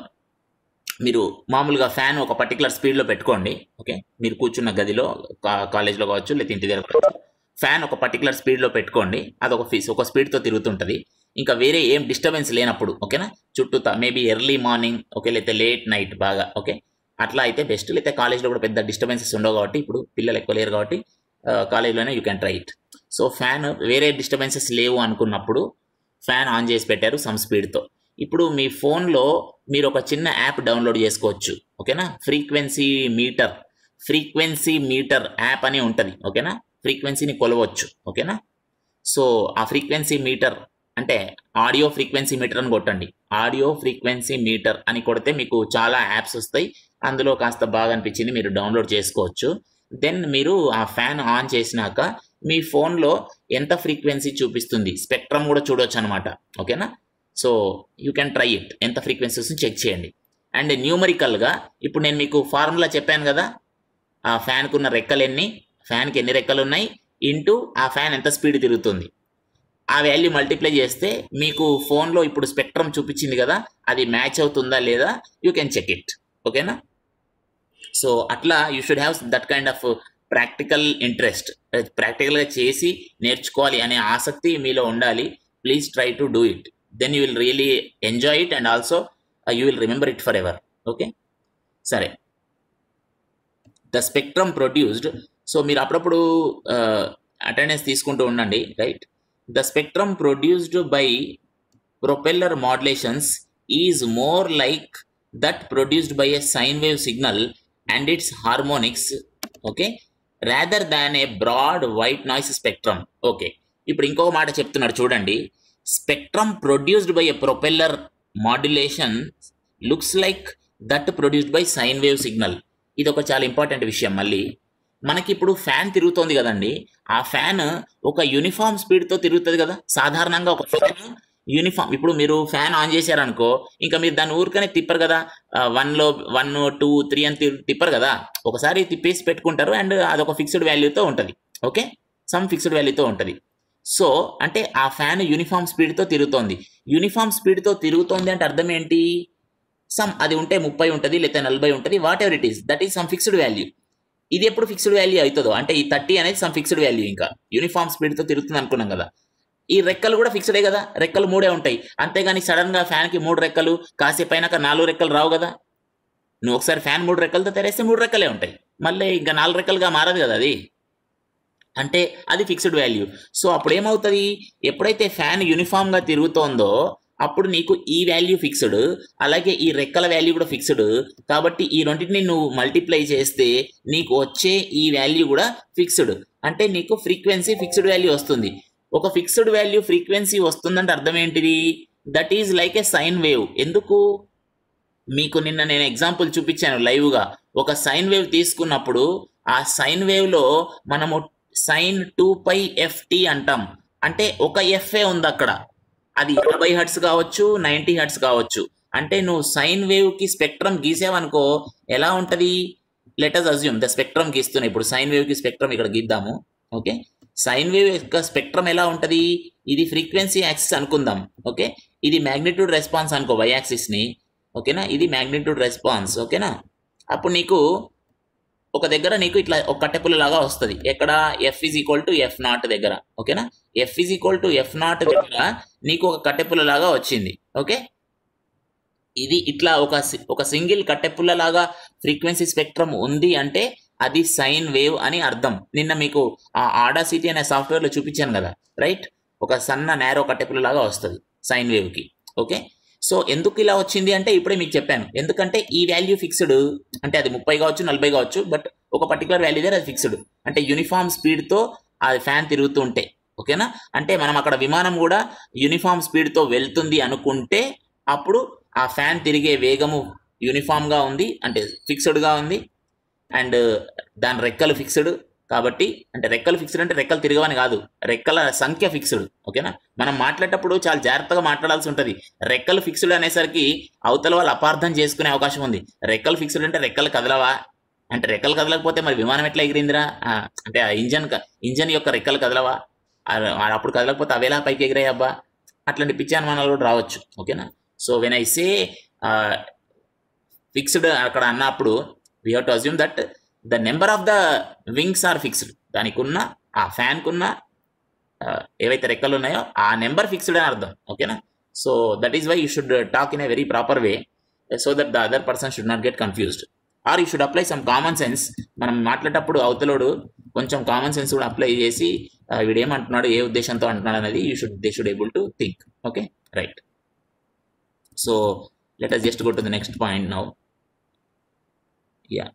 S1: మీరు మామూలుగా ఫ్యాన్ ఒక పర్టికులర్ స్పీడ్లో పెట్టుకోండి ఓకే మీరు కూర్చున్న గదిలో కా- కాలేజ్లో కావచ్చు లేదా ఇంటి దగ్గర కావచ్చు ఫ్యాన్ ఒక పర్టికులర్ స్పీడ్లో పెట్టుకోండి అది ఒక ఫీస్ ఒక స్పీడ్తో తిరుగుతుంటుంది ఇంకా వేరే ఏం డిస్టర్బెన్స్ లేనప్పుడు ఓకేనా చుట్టూ మేబీ ఎర్లీ మార్నింగ్ ఓకే లేకపోతే లేట్ నైట్ బాగా ఓకే అట్లా అయితే బెస్ట్ లేకపోతే కాలేజ్లో కూడా పెద్ద డిస్టర్బెన్సెస్ ఉండవు కాబట్టి ఇప్పుడు పిల్లలు ఎక్కువ లేరు కాబట్టి కాలేజ్లోనే you can try it so fan వేరే డిస్టర్బెన్సెస్ లేవు అనుకున్నప్పుడు ఫ్యాన్ ఆన్ చేసి పెట్టారు సమ్ స్పీడ్తో ఇప్పుడు మీ ఫోన్లో మీరు ఒక చిన్న యాప్ డౌన్లోడ్ చేసుకోవచ్చు ఓకేనా frequency meter frequency meter app అని ఉంటుంది ఓకేనా ఫ్రీక్వెన్సీని కొలవచ్చు ఓకేనా సో ఆ ఫ్రీక్వెన్సీ మీటర్ అంటే ఆడియో ఫ్రీక్వెన్సీ మీటర్ అని కొట్టండి ఆడియో ఫ్రీక్వెన్సీ మీటర్ అని కొడితే మీకు చాలా యాప్స్ వస్తాయి అందులో కాస్త బాగా అనిపించింది మీరు డౌన్లోడ్ చేసుకోవచ్చు దెన్ మీరు ఆ ఫ్యాన్ ఆన్ చేసినాక మీ ఫోన్లో ఎంత ఫ్రీక్వెన్సీ చూపిస్తుంది స్పెక్ట్రమ్ కూడా చూడొచ్చు అనమాట ఓకేనా so you can try it ఎంత ఫ్రీక్వెన్సీస్ చెక్ చేయండి అండ్ న్యూమరికల్గా ఇప్పుడు నేను మీకు ఫార్ములా చెప్పాను కదా ఆ ఫ్యాన్కు ఉన్న రెక్కలు ఎన్ని ఫ్యాన్కి ఎన్ని రెక్కలు ఉన్నాయి ఇంటూ ఆ ఫ్యాన్ ఎంత స్పీడ్ తిరుగుతుంది ఆ వాల్యూ మల్టిప్లై చేస్తే మీకు ఫోన్లో ఇప్పుడు స్పెక్ట్రమ్ చూపించింది కదా అది మ్యాచ్ అవుతుందా లేదా యూ కెన్ చెక్ ఇట్ ఓకేనా సో అట్లా you should have that kind of practical interest ప్రాక్టికల్గా చేసి నేర్చుకోవాలి అనే ఆసక్తి మీలో ఉండాలి please try to do it then you will really enjoy it and also you will remember it forever okay సరే ద స్పెక్ట్రమ్ ప్రొడ్యూస్డ్ సో మీరు అప్పుడప్పుడు అటెండెన్స్ తీసుకుంటూ ఉండండి right the spectrum produced by propeller modulations is more like that produced by a sign wave signal and its harmonics okay rather than a broad white noise spectrum okay ఇప్పుడు ఇంకొక మాట చెప్తున్నాడు చూడండి spectrum produced by a propeller modulation looks like that produced by sine wave signal ఇది ఒక చాలా ఇంపార్టెంట్ విషయం మళ్ళీ మనకి ఇప్పుడు ఫ్యాన్ తిరుగుతోంది కదండి ఆ ఫ్యాన్ ఒక యూనిఫామ్ స్పీడ్తో తిరుగుతుంది కదా సాధారణంగా ఒక ఫ్యాన్ యూనిఫామ్ ఇప్పుడు మీరు ఫ్యాన్ ఆన్ చేశారనుకో ఇంకా మీరు దాన్ని ఊరికనే తిప్పరు కదా వన్లో వన్ టూ త్రీ అని తి- తిప్పరు కదా ఒకసారి తిప్పేసి పెట్టుకుంటారు అండ్ అదొక ఫిక్స్డ్ వాల్యూతో ఉంటుంది ఓకే సమ్ ఫిక్స్డ్ వాల్యూతో ఉంటుంది సో అంటే ఆ ఫ్యాన్ యూనిఫామ్ స్పీడ్తో తిరుగుతోంది యూనిఫామ్ స్పీడ్తో తిరుగుతోంది అంటే అర్థం ఏంటి సమ్ అది ఉంటే ముప్పై ఉంటుంది లేదా నలభై ఉంటుంది whatever it is that is some fixed value ఇది ఎప్పుడు ఫిక్స్డ్ వాల్యూ అవుతుందో అంటే ఈ థర్టీ అనేది సమ్ ఫిక్స్డ్ వాల్యూ ఇంకా యూనిఫామ్ స్పీడ్తో తిరుగుతుంది అనుకున్నాం కదా ఈ రెక్కలు కూడా ఫిక్స్డే కదా రెక్కలు మూడే ఉంటాయి అంతేగాని సడన్ గా ఫ్యాన్ కి మూడు రెక్కలు కాసేపు అయినాక నాలుగు రెక్కలు రావు కదా నువ్వు ఒకసారి ఫ్యాన్ మూడు రెక్కలతో తెరేస్తే మూడు రెక్కలే ఉంటాయి మళ్ళీ ఇంకా నాలుగు రెక్కలుగా మారదు కదా అది అంటే అది ఫిక్స్డ్ వాల్యూ సో అప్పుడు ఏమవుతుంది ఎప్పుడైతే ఫ్యాన్ యూనిఫామ్గా తిరుగుతోందో అప్పుడు నీకు ఈ వాల్యూ ఫిక్స్డ్ అలాగే ఈ రెక్కల వాల్యూ కూడా ఫిక్స్డ్ కాబట్టి ఈ రెండింటిని నువ్వు మల్టిప్లై చేస్తే నీకు వచ్చే ఈ వాల్యూ కూడా ఫిక్స్డ్ అంటే నీకు ఫ్రీక్వెన్సీ ఫిక్స్డ్ వాల్యూ వస్తుంది ఒక ఫిక్స్డ్ వాల్యూ ఫ్రీక్వెన్సీ వస్తుందంటే అర్థం ఏంటిది that is like a sine wave ఎందుకు మీకు నిన్న నేను ఎగ్జాంపుల్ చూపించాను లైవ్గా ఒక సైన్ వేవ్ తీసుకున్నప్పుడు ఆ సైన్ వేవ్లో మనము సైన్ టూ పై ఎఫ్టీ అంటాం అంటే ఒక ఎఫ్ఏ ఉంది అక్కడ అది యాభై హర్ట్స్ కావచ్చు నైంటీ హర్ట్స్ కావచ్చు అంటే నువ్వు సైన్ వేవ్ కి స్పెక్ట్రమ్ గీసావనుకో ఎలా ఉంటది లెటర్స్ అజ్యూమ్ ద స్పెక్ట్రమ్ గీస్తున్నాయి ఇప్పుడు సైన్ వేవ్ కి స్పెక్ట్రమ్ ఇక్కడ గీద్దాము ఓకే సైన్ వేవ్ యొక్క స్పెక్ట్రమ్ ఎలా ఉంటది ఇది ఫ్రీక్వెన్సీ యాక్సిస్ అనుకుందాం ఓకే ఇది మ్యాగ్నిట్యూడ్ రెస్పాన్స్ అనుకో వై యాక్సిస్ ని ఓకేనా ఇది మ్యాగ్నిట్యూడ్ రెస్పాన్స్ ఓకేనా అప్పుడు నీకు ఒక దగ్గర నీకు ఇట్లా ఒక కట్టెపుల్ల లాగా వస్తుంది ఎక్కడ F is equal to F naught దగ్గర ఓకేనా F is equal to F naught దగ్గర నీకు ఒక కట్టెపుల్ల లాగా వచ్చింది ఓకే ఇది ఇట్లా ఒక సి- ఒక సింగిల్ కట్టెపుల్ల లాగా ఫ్రీక్వెన్సీ స్పెక్ట్రమ్ ఉంది అంటే అది సైన్ వేవ్ అని అర్థం నిన్న మీకు ఆ ఆడా సిటీ అనే సాఫ్ట్వేర్ లో చూపించాను కదా రైట్ ఒక సన్న నేరో కట్టెపుల్ల లాగా వస్తుంది సైన్ వేవ్ కి ఓకే సో ఎందుకు ఇలా వచ్చింది అంటే ఇప్పుడే మీకు చెప్పాను ఎందుకంటే ఈ వాల్యూ ఫిక్స్డ్ అంటే అది ముప్పై కావచ్చు నలభై కావచ్చు బట్ ఒక పర్టికులర్ వాల్యూ దగ్గర అది ఫిక్స్డ్ అంటే యూనిఫామ్ స్పీడ్తో ఆ ఫ్యాన్ తిరుగుతూ ఉంటే ఓకేనా అంటే మనం అక్కడ విమానం కూడా యూనిఫామ్ స్పీడ్తో వెళ్తుంది అనుకుంటే అప్పుడు ఆ ఫ్యాన్ తిరిగే వేగము యూనిఫామ్గా ఉంది అంటే ఫిక్స్డ్గా ఉంది అండ్ దాని రెక్కలు ఫిక్స్డ్ కాబట్టి అంటే రెక్కలు ఫిక్స్డ్ అంటే రెక్కలు తిరగవని కాదు రెక్కల సంఖ్య ఫిక్స్డ్ ఓకేనా మనం మాట్లాడేటప్పుడు చాలా జాగ్రత్తగా మాట్లాడాల్సి ఉంటుంది రెక్కలు ఫిక్స్డ్ అనేసరికి అవతల వాళ్ళు అపార్థం చేసుకునే అవకాశం ఉంది రెక్కలు ఫిక్స్డ్ అంటే రెక్కలు కదలవా అంటే రెక్కలు కదలకపోతే మరి విమానం ఎట్లా ఎగిరిందిరా ఆ, అంటే ఆ ఇంజన్ క- ఇంజన్ యొక్క రెక్కలు కదలవా ఆ, ఆ, అప్పుడు కదలకపోతే అవేలా పైకి ఎగిరాయి అబ్బా అట్లాంటి పిచ్చి అనుమానాలు కూడా రావచ్చు ఓకేనా so when I say fixed అక్కడ అన్నప్పుడు we have to assume that the number of the wings are fixed దానికి ఉన్న ఆ ఫ్యాన్కు ఉన్న ఆ, ఏవైతే రెక్కలు ఉన్నాయో ఆ నెంబర్ ఫిక్స్డ్ అని అర్థం ఓకేనా so that is why you should talk in a very proper way so that the other person should not get confused or you should apply some common sense మనం మాట్లాడేటప్పుడు అవతలోడు కొంచెం కామన్ సెన్స్ కూడా అప్లై చేసి ఆ, వీడు ఏమంటున్నాడు ఏ ఉద్దేశంతో అంటున్నాడు అనేది you should they should able to think okay right so let us just go to the next point now yeah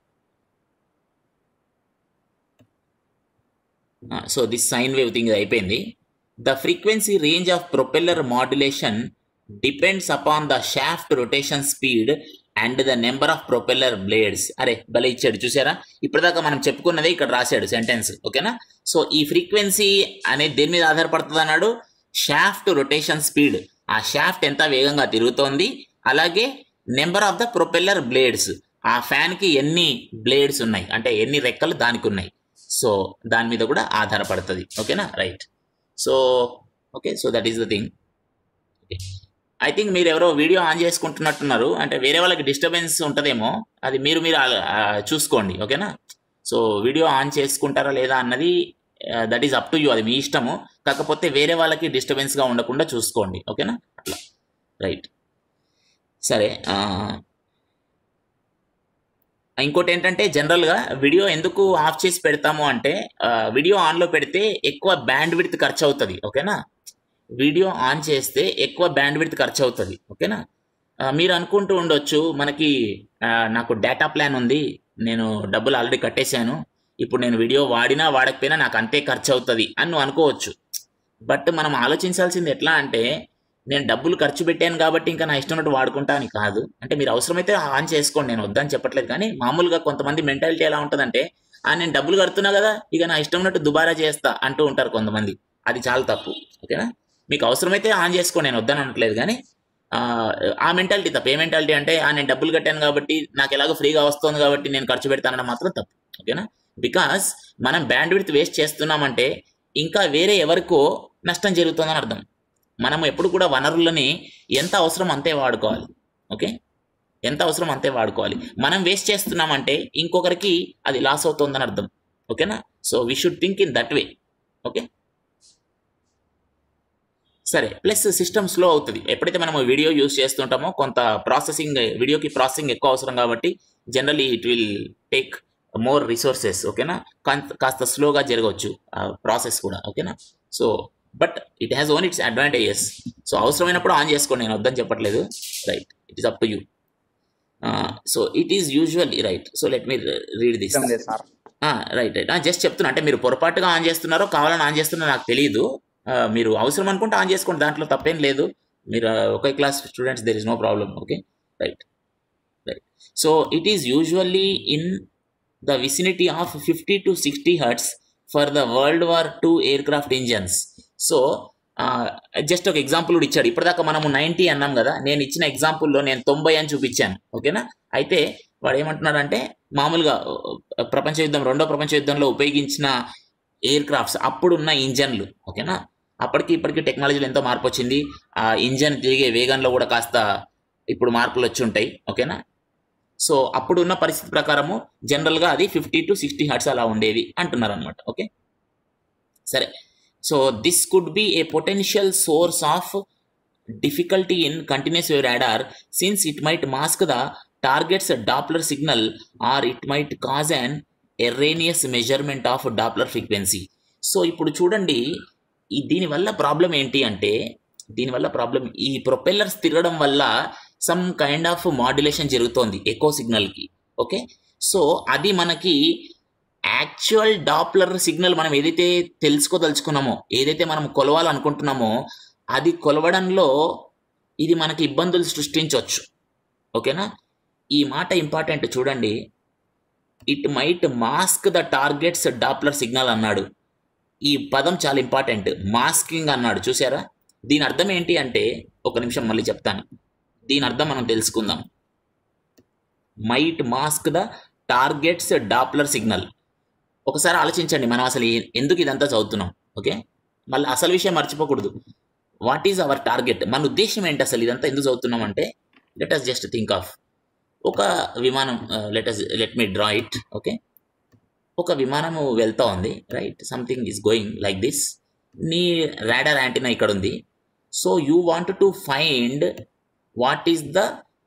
S1: so this sine wave thing అయిపోయింది the frequency range of propeller modulation depends upon the shaft rotation speed and the number of propeller blades అరే భలే ఇచ్చాడు చూసారా ఇప్పటిదాకా మనం చెప్పుకున్నదే ఇక్కడ రాశాడు సెంటెన్స్ ఓకేనా సో ఈ ఫ్రీక్వెన్సీ అనేది దేని మీద ఆధారపడుతుంది అన్నాడు షాఫ్ట్ రొటేషన్ స్పీడ్ ఆ షాఫ్ట్ ఎంత వేగంగా తిరుగుతోంది అలాగే number of the propeller blades ఆ ఫ్యాన్ కి ఎన్ని బ్లేడ్స్ ఉన్నాయి అంటే ఎన్ని రెక్కలు దానికి ఉన్నాయి సో దాని మీద కూడా ఆధారపడుతుంది ఓకేనా right so okay so that is the thing I think మీరు ఎవరో వీడియో ఆన్ చేసుకుంటున్నట్టున్నారు అంటే వేరే వాళ్ళకి డిస్టర్బెన్స్ ఉంటుందేమో అది మీరు మీరు ఆ- ఆ చూసుకోండి ఓకేనా సో వీడియో ఆన్ చేసుకుంటారా లేదా అన్నది that is up to you అది మీ ఇష్టము కాకపోతే వేరే వాళ్ళకి డిస్టర్బెన్స్గా ఉండకుండా చూసుకోండి ఓకేనా అట్లా రైట్ సరే ఆ, ఇంకోటి ఏంటంటే జనరల్గా వీడియో ఎందుకు ఆఫ్ చేసి పెడతాము అంటే ఆ, వీడియో ఆన్లో పెడితే ఎక్కువ బ్యాండ్ విడ్త్ ఖర్చు అవుతుంది ఓకేనా వీడియో ఆన్ చేస్తే ఎక్కువ బ్యాండ్ విడ్త్ ఖర్చు అవుతుంది ఓకేనా ఆ, మీరు అనుకుంటూ ఉండొచ్చు మనకి ఆ, నాకు డేటా ప్లాన్ ఉంది నేను డబ్బులు ఆల్రెడీ కట్టేశాను ఇప్పుడు నేను వీడియో వాడినా వాడకపోయినా నాకు అంతే ఖర్చు అవుతుంది అని నువ్వు అనుకోవచ్చు బట్ మనం ఆలోచించాల్సింది ఎట్లా అంటే నేను డబ్బులు ఖర్చు పెట్టాను కాబట్టి ఇంకా నా ఇష్టం ఉన్నట్టు వాడుకుంటా అని కాదు అంటే మీరు అవసరమైతే ఆన్ చేసుకోండి నేను వద్దని చెప్పట్లేదు కానీ మామూలుగా కొంతమంది మెంటాలిటీ ఎలా ఉంటుందంటే ఆ నేను డబ్బులు కడుతున్నా కదా ఇక నా ఇష్టం ఉన్నట్టు దుబారా చేస్తా అంటూ ఉంటారు కొంతమంది అది చాలా తప్పు ఓకేనా మీకు అవసరమైతే ఆన్ చేసుకోండి నేను వద్దని అనట్లేదు కానీ ఆ, ఆ మెంటాలిటీ తప్పు ఏ మెంటాలిటీ అంటే ఆ నేను డబ్బులు కట్టాను కాబట్టి నాకు ఎలాగో ఫ్రీగా వస్తుంది కాబట్టి నేను ఖర్చు పెడతానని మాత్రం తప్పు ఓకేనా బికాస్ మనం బ్యాండ్ విడ్త్ వేస్ట్ చేస్తున్నామంటే ఇంకా వేరే ఎవరికో నష్టం జరుగుతుందని అర్థం మనం ఎప్పుడు కూడా వనరులని ఎంత అవసరం అంతే వాడుకోవాలి ఓకే ఎంత అవసరం అంతే వాడుకోవాలి మనం వేస్ట్ చేస్తున్నామంటే ఇంకొకరికి అది లాస్ అవుతుందని అర్థం ఓకేనా so we should think in that way okay సరే ప్లస్ సిస్టమ్ స్లో అవుతుంది ఎప్పుడైతే మనం వీడియో యూస్ చేస్తుంటామో కొంత ప్రాసెసింగ్ వీడియోకి ప్రాసెసింగ్ ఎక్కువ అవసరం కాబట్టి generally it will take more resources ఓకేనా కాంత- కాస్త స్లోగా జరగవచ్చు ప్రాసెస్ కూడా ఓకేనా so but it has own its advantages so అవసరమైనప్పుడు ఆన్ చేసుకోండి నేను వద్దని చెప్పట్లేదు right it is up to you so it is usually right so let me read this
S2: ఇష్టం లేదు సార్
S1: రైట్ రైట్ జస్ట్ చెప్తున్నా అంటే మీరు పొరపాటుగా ఆన్ చేస్తున్నారో కావాలని ఆన్ చేస్తున్నారో నాకు తెలియదు ఆ, మీరు అవసరం అనుకుంటే ఆన్ చేసుకోండి దాంట్లో తప్పేం లేదు మీరు ఆ, ఒకే class students there is no problem okay right right so it is usually in the vicinity of fifty to sixty hertz for the world war two aircraft engines so just ఒక ఎగ్జాంపుల్ కూడా ఇచ్చాడు ఇప్పటిదాకా మనము నైంటీ అన్నాం కదా నేను ఇచ్చిన ఎగ్జాంపుల్లో నేను తొంభై అని చూపించాను ఓకేనా అయితే వాడు ఏమంటున్నాడంటే మామూలుగా ఆ, ప్రపంచ యుద్ధం రెండో ప్రపంచ యుద్ధంలో ఉపయోగించిన ఎయిర్ క్రాఫ్ట్స్ అప్పుడున్న ఇంజన్లు ఓకేనా అప్పటికి ఇప్పటికి టెక్నాలజీలో ఎంతో మార్పు వచ్చింది ఆ ఇంజన్ తిరిగే వేగంలో కూడా కాస్త ఇప్పుడు మార్పులు వచ్చి ఉంటాయి ఓకేనా సో అప్పుడు ఉన్న పరిస్థితి ప్రకారము జనరల్గా అది ఫిఫ్టీ టు సిక్స్టీ హర్ట్స్ అలా ఉండేది అంటున్నారు అనమాట ఓకే సరే so this could be a potential source of difficulty in continuous wave radar since it might mask the target's Doppler signal or it might cause an erroneous measurement of Doppler frequency. So ఇప్పుడు చూడండి ఈ దీనివల్ల ప్రాబ్లం ఏంటి అంటే దీనివల్ల ప్రాబ్లం ఈ ప్రొపెల్లర్స్ తిరగడం వల్ల సమ్ కైండ్ ఆఫ్ మాడ్యులేషన్ జరుగుతోంది ఎకో సిగ్నల్కి ఓకే సో అది మనకి యాక్చువల్ డాప్లర్ సిగ్నల్ మనం ఏదైతే తెలుసుకోదలుచుకున్నామో ఏదైతే మనం కొలవాలనుకుంటున్నామో అది కొలవడంలో ఇది మనకి ఇబ్బందులు సృష్టించవచ్చు ఓకేనా ఈ మాట ఇంపార్టెంట్ చూడండి it might mask the targets Doppler signal అన్నాడు ఈ పదం చాలా ఇంపార్టెంట్ మాస్కింగ్ అన్నాడు చూసారా దీని అర్థం ఏంటి అంటే ఒక నిమిషం మళ్ళీ చెప్తాను దీని అర్థం మనం తెలుసుకుందాం might mask the targets Doppler signal ఒకసారి ఆలోచించండి మనం అసలు ఏ- ఎందుకు ఇదంతా చదువుతున్నాం ఓకే మళ్ళీ అసలు విషయం మర్చిపోకూడదు వాట్ ఈజ్ అవర్ టార్గెట్ మన ఉద్దేశం ఏంటి అసలు ఇదంతా ఎందుకు చదువుతున్నాం అంటే let us just think of ఒక విమానం let us let me draw it okay ఒక విమానము వెళ్తా ఉంది right something is going like this నీ రాడర్ యాంటీనా ఇక్కడ ఉంది so you want to find what is the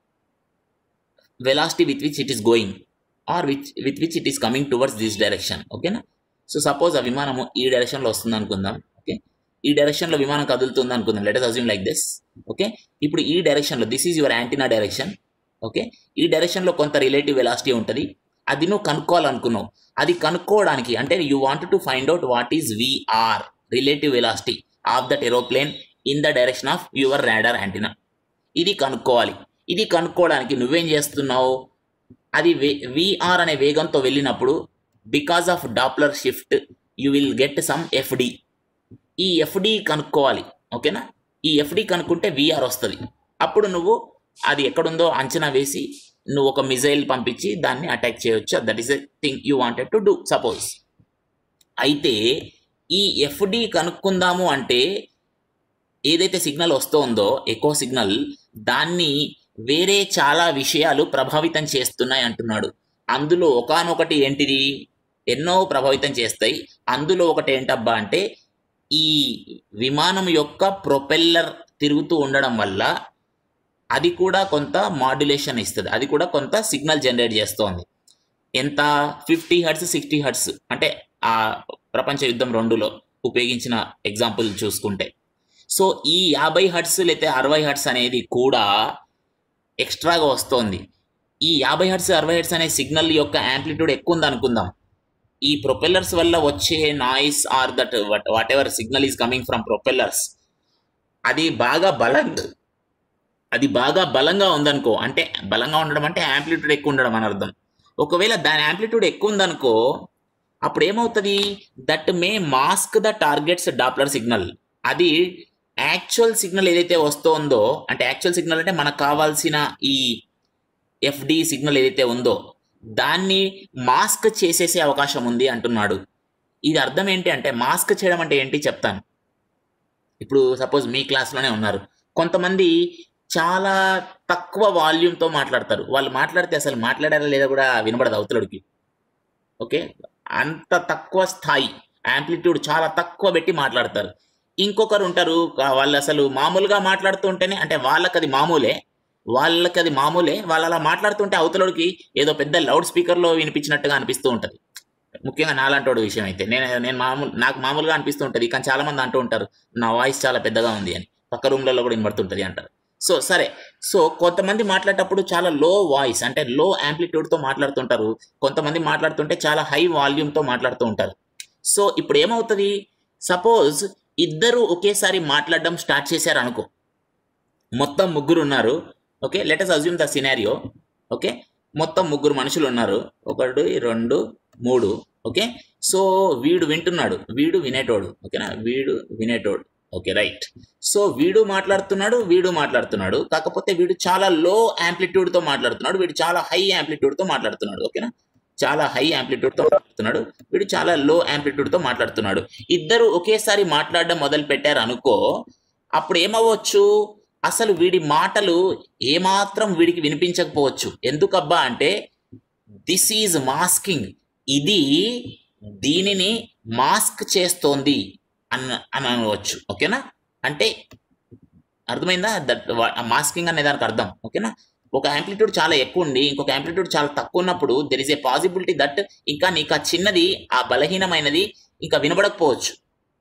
S1: velocity with which it is going or which with which it is coming towards this direction ఓకేనా సో సపోజ్ ఆ విమానము ఈ డైరెక్షన్లో వస్తుంది అనుకుందాం ఓకే ఈ డైరెక్షన్లో విమానం కదులుతుంది అనుకుందాం let assume like this okay ఇప్పుడు ఈ డైరెక్షన్లో this is your antenna direction okay ఈ డైరెక్షన్లో కొంత రిలేటివ్ వెలాసిటీ ఉంటుంది అది నువ్వు కనుక్కోవాలనుకున్నావు అది కనుక్కోవడానికి అంటే you want to find out what is VR relative velocity of that aeroplane in the direction of your radar antenna ఇది కనుక్కోవాలి ఇది కనుక్కోవడానికి నువ్వేం చేస్తున్నావు అది విఆర్ అనే వేగంతో వెళ్ళినప్పుడు because of Doppler shift you will get some FD ఈ ఎఫ్డి కనుక్కోవాలి ఓకేనా ఈ ఎఫ్డి కనుక్కుంటే విఆర్ వస్తుంది అప్పుడు నువ్వు అది ఎక్కడుందో అంచనా వేసి నువ్వు ఒక మిజైల్ పంపించి దాన్ని అటాక్ చేయొచ్చు that is a thing you wanted to do suppose అయితే ఈ ఎఫ్డి కనుక్కుందాము అంటే ఏదైతే సిగ్నల్ వస్తుందో ఎకో సిగ్నల్ దాన్ని వేరే చాలా విషయాలు ప్రభావితం చేస్తున్నాయి అంటున్నాడు అందులో ఒకానొకటి ఏంటిది ఎన్నో ప్రభావితం చేస్తాయి అందులో ఒకటి ఏంటబ్బా అంటే ఈ విమానం యొక్క ప్రొపెల్లర్ తిరుగుతూ ఉండడం వల్ల అది కూడా కొంత మాడ్యులేషన్ ఇస్తుంది అది కూడా కొంత సిగ్నల్ జనరేట్ చేస్తోంది ఎంత ఫిఫ్టీ హర్ట్స్ సిక్స్టీ హర్ట్స్ అంటే ఆ ప్రపంచ యుద్ధం రెండులో ఉపయోగించిన ఎగ్జాంపుల్ చూసుకుంటే సో ఈ యాభై హర్ట్స్ లేకపోతే అరవై హర్ట్స్ అనేది కూడా ఎక్స్ట్రాగా వస్తోంది ఈ యాభై హర్ట్స్ అరవై హర్ట్స్ అనే సిగ్నల్ యొక్క యాంప్లిట్యూడ్ ఎక్కువ ఉంది అనుకుందాం ఈ ప్రొపెల్లర్స్ వల్ల వచ్చే noise or that whatever signal is coming from propellers అది బాగా బలంగా అది బాగా బలంగా ఉందనుకో అంటే బలంగా ఉండడం అంటే యాంప్లిట్యూడ్ ఎక్కువ ఉండడం అని అర్థం ఒకవేళ దాని యాంప్లిట్యూడ్ ఎక్కువ ఉందనుకో అప్పుడు ఏమవుతుంది that may mask the targets Doppler signal అది యాక్చువల్ సిగ్నల్ ఏదైతే వస్తుందో అంటే యాక్చువల్ సిగ్నల్ అంటే మనకు కావాల్సిన ఈ ఎఫ్డి సిగ్నల్ ఏదైతే ఉందో దాన్ని మాస్క్ చేసేసే అవకాశం ఉంది అంటున్నాడు ఇది అర్థం ఏంటి అంటే మాస్క్ చేయడం అంటే ఏంటి చెప్తాను ఇప్పుడు సపోజ్ మీ క్లాస్లోనే ఉన్నారు కొంతమంది చాలా తక్కువ వాల్యూమ్తో మాట్లాడతారు వాళ్ళు మాట్లాడితే అసలు మాట్లాడారా లేదా కూడా వినబడదు అవతలడికి ఓకే అంత తక్కువ స్థాయి యాంప్లిట్యూడ్ చాలా తక్కువ పెట్టి మాట్లాడతారు ఇంకొకరు ఉంటారు కా- వాళ్ళు అసలు మామూలుగా మాట్లాడుతూ ఉంటేనే అంటే వాళ్ళకి అది మామూలే వాళ్ళకి అది మామూలే వాళ్ళు అలా మాట్లాడుతుంటే అవతలోడికి ఏదో పెద్ద లౌడ్ స్పీకర్లో వినిపించినట్టుగా అనిపిస్తూ ఉంటుంది ముఖ్యంగా నాలాంటోడు విషయం అయితే నేను నేను మామూలు నాకు మామూలుగా అనిపిస్తూ ఉంటుంది కానీ చాలా మంది అంటూ ఉంటారు నా వాయిస్ చాలా పెద్దగా ఉంది అని పక్క రూమ్లలో కూడా వినబడుతుంటుంది అంటారు సో సరే సో కొంతమంది మాట్లాడేటప్పుడు చాలా లో వాయిస్ అంటే లో యాంప్లిట్యూడ్తో మాట్లాడుతుంటారు కొంతమంది మాట్లాడుతుంటే చాలా హై వాల్యూమ్తో మాట్లాడుతూ ఉంటారు సో ఇప్పుడు ఏమవుతుంది సపోజ్ ఇద్దరు ఒకేసారి మాట్లాడడం స్టార్ట్ చేశారు అనుకో మొత్తం ముగ్గురు ఉన్నారు okay let us assume the scenario okay మొత్తం ముగ్గురు మనుషులు ఉన్నారు ఒకటి రెండు మూడు ఓకే సో వీడు వింటున్నాడు వీడు వినేటోడు ఓకేనా వీడు వినేటోడు ఓకే రైట్ సో వీడు మాట్లాడుతున్నాడు వీడు మాట్లాడుతున్నాడు కాకపోతే వీడు చాలా లో యాంప్లిట్యూడ్తో మాట్లాడుతున్నాడు వీడు చాలా హై యాంప్లిట్యూడ్తో మాట్లాడుతున్నాడు ఓకేనా చాలా హై యాంప్లిట్యూడ్తో మాట్లాడుతున్నాడు వీడు చాలా లో యాంప్లిట్యూడ్తో మాట్లాడుతున్నాడు ఇద్దరు ఒకేసారి మాట్లాడడం మొదలు పెట్టారు అనుకో అప్పుడు ఏమవ్వచ్చు అసలు వీడి మాటలు ఏమాత్రం వీడికి వినిపించకపోవచ్చు ఎందుకబ్బా అంటే దిస్ ఈజ్ మాస్కింగ్ ఇది దీనిని మాస్క్ చేస్తోంది అన్న అని అనవచ్చు ఓకేనా అంటే అర్థమైందా దట్ మాస్కింగ్ అనే దానికి అర్థం ఓకేనా ఒక యాంప్లిట్యూడ్ చాలా ఎక్కువ ఉండి ఇంకొక యాంప్లిట్యూడ్ చాలా తక్కువ ఉన్నప్పుడు there is a possibility that ఇంకా నీకు ఆ చిన్నది ఆ బలహీనమైనది ఇంకా వినబడకపోవచ్చు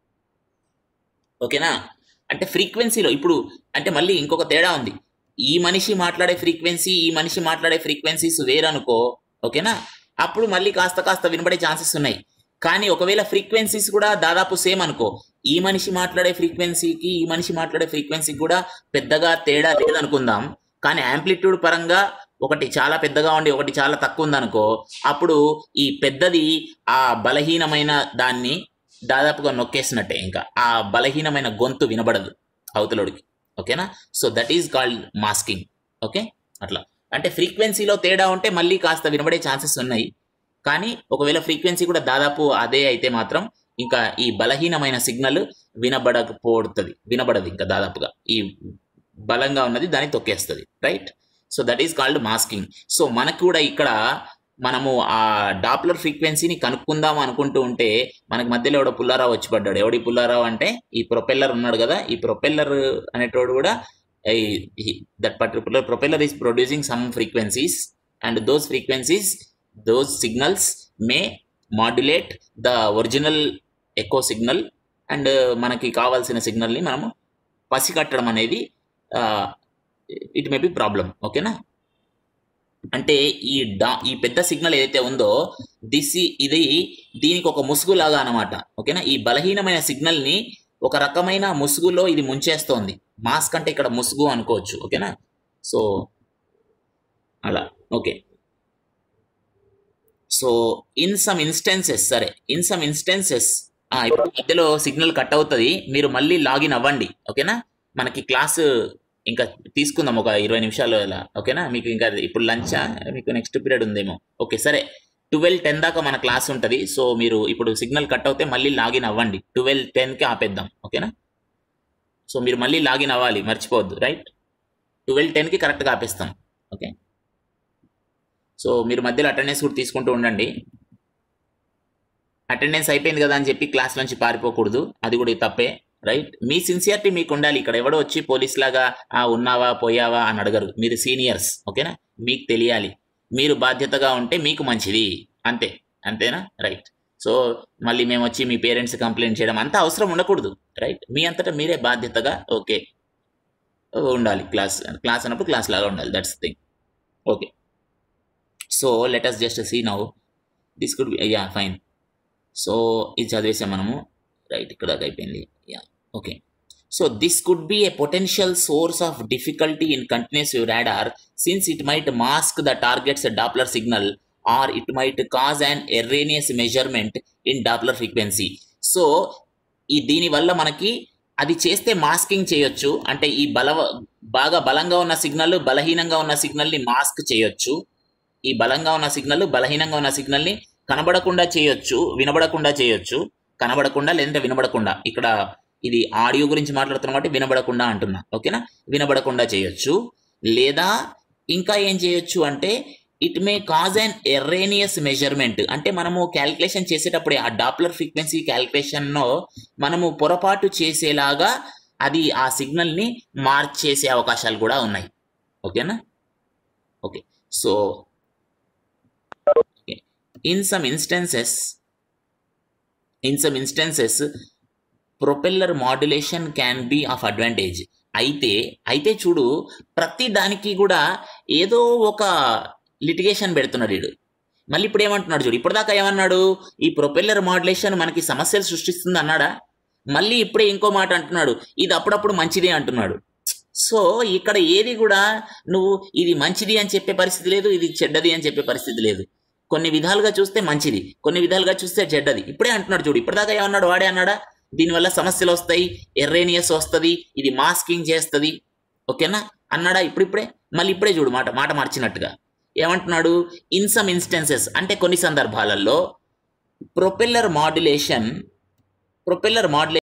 S1: ఓకేనా అంటే ఫ్రీక్వెన్సీలో ఇప్పుడు అంటే మళ్ళీ ఇంకొక తేడా ఉంది ఈ మనిషి మాట్లాడే ఫ్రీక్వెన్సీ ఈ మనిషి మాట్లాడే ఫ్రీక్వెన్సీస్ వేరనుకో ఓకేనా అప్పుడు మళ్ళీ కాస్త కాస్త వినబడే ఛాన్సెస్ ఉన్నాయి కానీ ఒకవేళ ఫ్రీక్వెన్సీస్ కూడా దాదాపు సేమ్ అనుకో ఈ మనిషి మాట్లాడే ఫ్రీక్వెన్సీకి ఈ మనిషి మాట్లాడే ఫ్రీక్వెన్సీకి కూడా పెద్దగా తేడా లేదనుకుందాం కానీ యాంప్లిట్యూడ్ పరంగా ఒకటి చాలా పెద్దగా ఉండి ఒకటి చాలా తక్కువ ఉందనుకో అప్పుడు ఈ పెద్దది ఆ బలహీనమైన దాన్ని దాదాపుగా నొక్కేసినట్టే ఇంకా ఆ బలహీనమైన గొంతు వినబడదు అవతలోడికి ఓకేనా so that is called masking okay అట్లా అంటే ఫ్రీక్వెన్సీలో తేడా ఉంటే మళ్ళీ కాస్త వినబడే ఛాన్సెస్ ఉన్నాయి కానీ ఒకవేళ ఫ్రీక్వెన్సీ కూడా దాదాపు అదే అయితే మాత్రం ఇంకా ఈ బలహీనమైన సిగ్నల్ వినబడకపోతుంది వినబడదు ఇంకా దాదాపుగా ఈ బలంగా ఉన్నది దాన్ని తొక్కేస్తుంది right so that is called masking so మనకు కూడా ఇక్కడ మనము ఆ డాప్లర్ ఫ్రీక్వెన్సీని కనుక్కుందాం అనుకుంటూ ఉంటే మనకి మధ్యలో ఎవడో పుల్లారావు వచ్చి పడ్డాడు ఎవడి పుల్లారావు అంటే ఈ ప్రొపెల్లర్ ఉన్నాడు కదా ఈ ప్రొపెల్లర్ అనేటోడు కూడా that particular propeller is producing some frequencies and those frequencies those signals may modulate the original echo signal and మనకి కావాల్సిన సిగ్నల్ని మనము పసిగట్టడం అనేది ఇట్ మే బి ప్రాబ్లం ఓకేనా అంటే ఈ డా ఈ పెద్ద సిగ్నల్ ఏదైతే ఉందో దిస్ ఇది దీనికి ఒక ముసుగు లాగా అనమాట ఓకేనా ఈ బలహీనమైన సిగ్నల్ ని ఒక రకమైన ముసుగులో ఇది ముంచేస్తోంది మాస్క్ అంటే ఇక్కడ ముసుగు అనుకోవచ్చు ఓకేనా సో అలా okay so in some instances సరే ఇన్ సమ్ ఇన్స్టెన్సెస్ ఇప్పుడు మధ్యలో సిగ్నల్ కట్ అవుతుంది మీరు మళ్ళీ లాగిన్ అవ్వండి ఓకేనా మనకి క్లాస్ ఇంకా తీసుకుందాం ఒక ఇరవై నిమిషాలు అలా ఓకేనా మీకు ఇంకా ఇప్పుడు లంచా మీకు నెక్స్ట్ పీరియడ్ ఉందేమో ఓకే సరే ట్వెల్వ్ టెన్ దాకా మన క్లాస్ ఉంటుంది సో మీరు ఇప్పుడు సిగ్నల్ కట్ అవుతే మళ్ళీ లాగిన్ అవ్వండి ట్వెల్వ్ టెన్కి ఆపేద్దాం ఓకేనా సో మీరు మళ్ళీ లాగిన్ అవ్వాలి మర్చిపోవద్దు రైట్ ట్వెల్వ్ టెన్కి కరెక్ట్గా ఆపేస్తాం ఓకే సో మీరు మధ్యలో అటెండెన్స్ కూడా తీసుకుంటూ ఉండండి అటెండెన్స్ అయిపోయింది కదా అని చెప్పి క్లాస్ నుంచి పారిపోకూడదు అది కూడా తప్పే రైట్ మీ సిన్సియారిటీ మీకు ఉండాలి ఇక్కడ ఎవడో వచ్చి పోలీస్ లాగా ఆ ఉన్నావా పోయావా అని అడగరు మీరు సీనియర్స్ ఓకేనా మీకు తెలియాలి మీరు బాధ్యతగా ఉంటే మీకు మంచిది అంతే అంతేనా రైట్ సో మళ్ళీ మేము వచ్చి మీ పేరెంట్స్ కంప్లైంట్ చేయడం అంత అవసరం ఉండకూడదు రైట్ మీ అంతటా మీరే బాధ్యతగా ఓకే ఉండాలి క్లాస్ క్లాస్ అన్నప్పుడు క్లాస్ లాగా ఉండాలి that's thing okay so let us just see now this could yeah fine so ఇది చదివేసాం మనము రైట్ ఇక్కడ అయిపోయింది yeah okay so this could be a potential source of difficulty in continuous radar since it might mask the target's Doppler signal or it might cause an erroneous measurement in Doppler frequency. So ఈ దీనివల్ల మనకి అది చేస్తే మాస్కింగ్ చేయొచ్చు అంటే ఈ బల బాగా బలంగా ఉన్న సిగ్నల్ బలహీనంగా ఉన్న సిగ్నల్ని మాస్క్ చేయొచ్చు ఈ బలంగా ఉన్న సిగ్నల్ బలహీనంగా ఉన్న సిగ్నల్ని కనబడకుండా చేయొచ్చు వినబడకుండా చేయొచ్చు కనబడకుండా లేదంటే వినబడకుండా ఇక్కడ ఇది ఆడియో గురించి మాట్లాడుతున్నా కాబట్టి వినబడకుండా అంటున్నా ఓకేనా వినబడకుండా చేయొచ్చు లేదా ఇంకా ఏం చేయొచ్చు అంటే it may cause an erroneous measurement అంటే మనము క్యాల్కులేషన్ చేసేటప్పుడే ఆ డాప్లర్ ఫ్రీక్వెన్సీ క్యాల్కులేషన్లో మనము పొరపాటు చేసేలాగా అది ఆ సిగ్నల్ని మార్చేసే అవకాశాలు కూడా ఉన్నాయి ఓకేనా okay so in some instances in some instances propeller modulation can be of advantage అయితే అయితే చూడు ప్రతి దానికి కూడా ఏదో ఒక లిటిగేషన్ పెడుతున్నాడు వీడు మళ్ళీ ఇప్పుడు ఏమంటున్నాడు చూడు ఇప్పటిదాకా ఏమన్నాడు ఈ ప్రొపెల్లర్ మాడ్యులేషన్ మనకి సమస్యలు సృష్టిస్తుంది అన్నాడా మళ్ళీ ఇప్పుడే ఇంకో మాట అంటున్నాడు ఇది అప్పుడప్పుడు మంచిదే అంటున్నాడు సో ఇక్కడ ఏది కూడా నువ్వు ఇది మంచిది అని చెప్పే పరిస్థితి లేదు ఇది చెడ్డది అని చెప్పే పరిస్థితి లేదు కొన్ని విధాలుగా చూస్తే మంచిది కొన్ని విధాలుగా చూస్తే చెడ్డది ఇప్పుడే అంటున్నాడు చూడు ఇప్పటిదాకా ఏమన్నాడు వాడే అన్నాడా దీనివల్ల సమస్యలు వస్తాయి ఎర్రేనియస్ వస్తుంది ఇది మాస్కింగ్ చేస్తుంది ఓకేనా అన్నాడా ఇప్పుడిప్పుడే మళ్ళీ ఇప్పుడే చూడు మాట మాట మార్చినట్టుగా ఏమంటున్నాడు ఇన్ సమ్ ఇన్స్టెన్సెస్ అంటే కొన్ని సందర్భాలలో ప్రొపెల్లర్ మాడ్యులేషన్ ప్రొపెల్లర్ మాడ్యులేషన్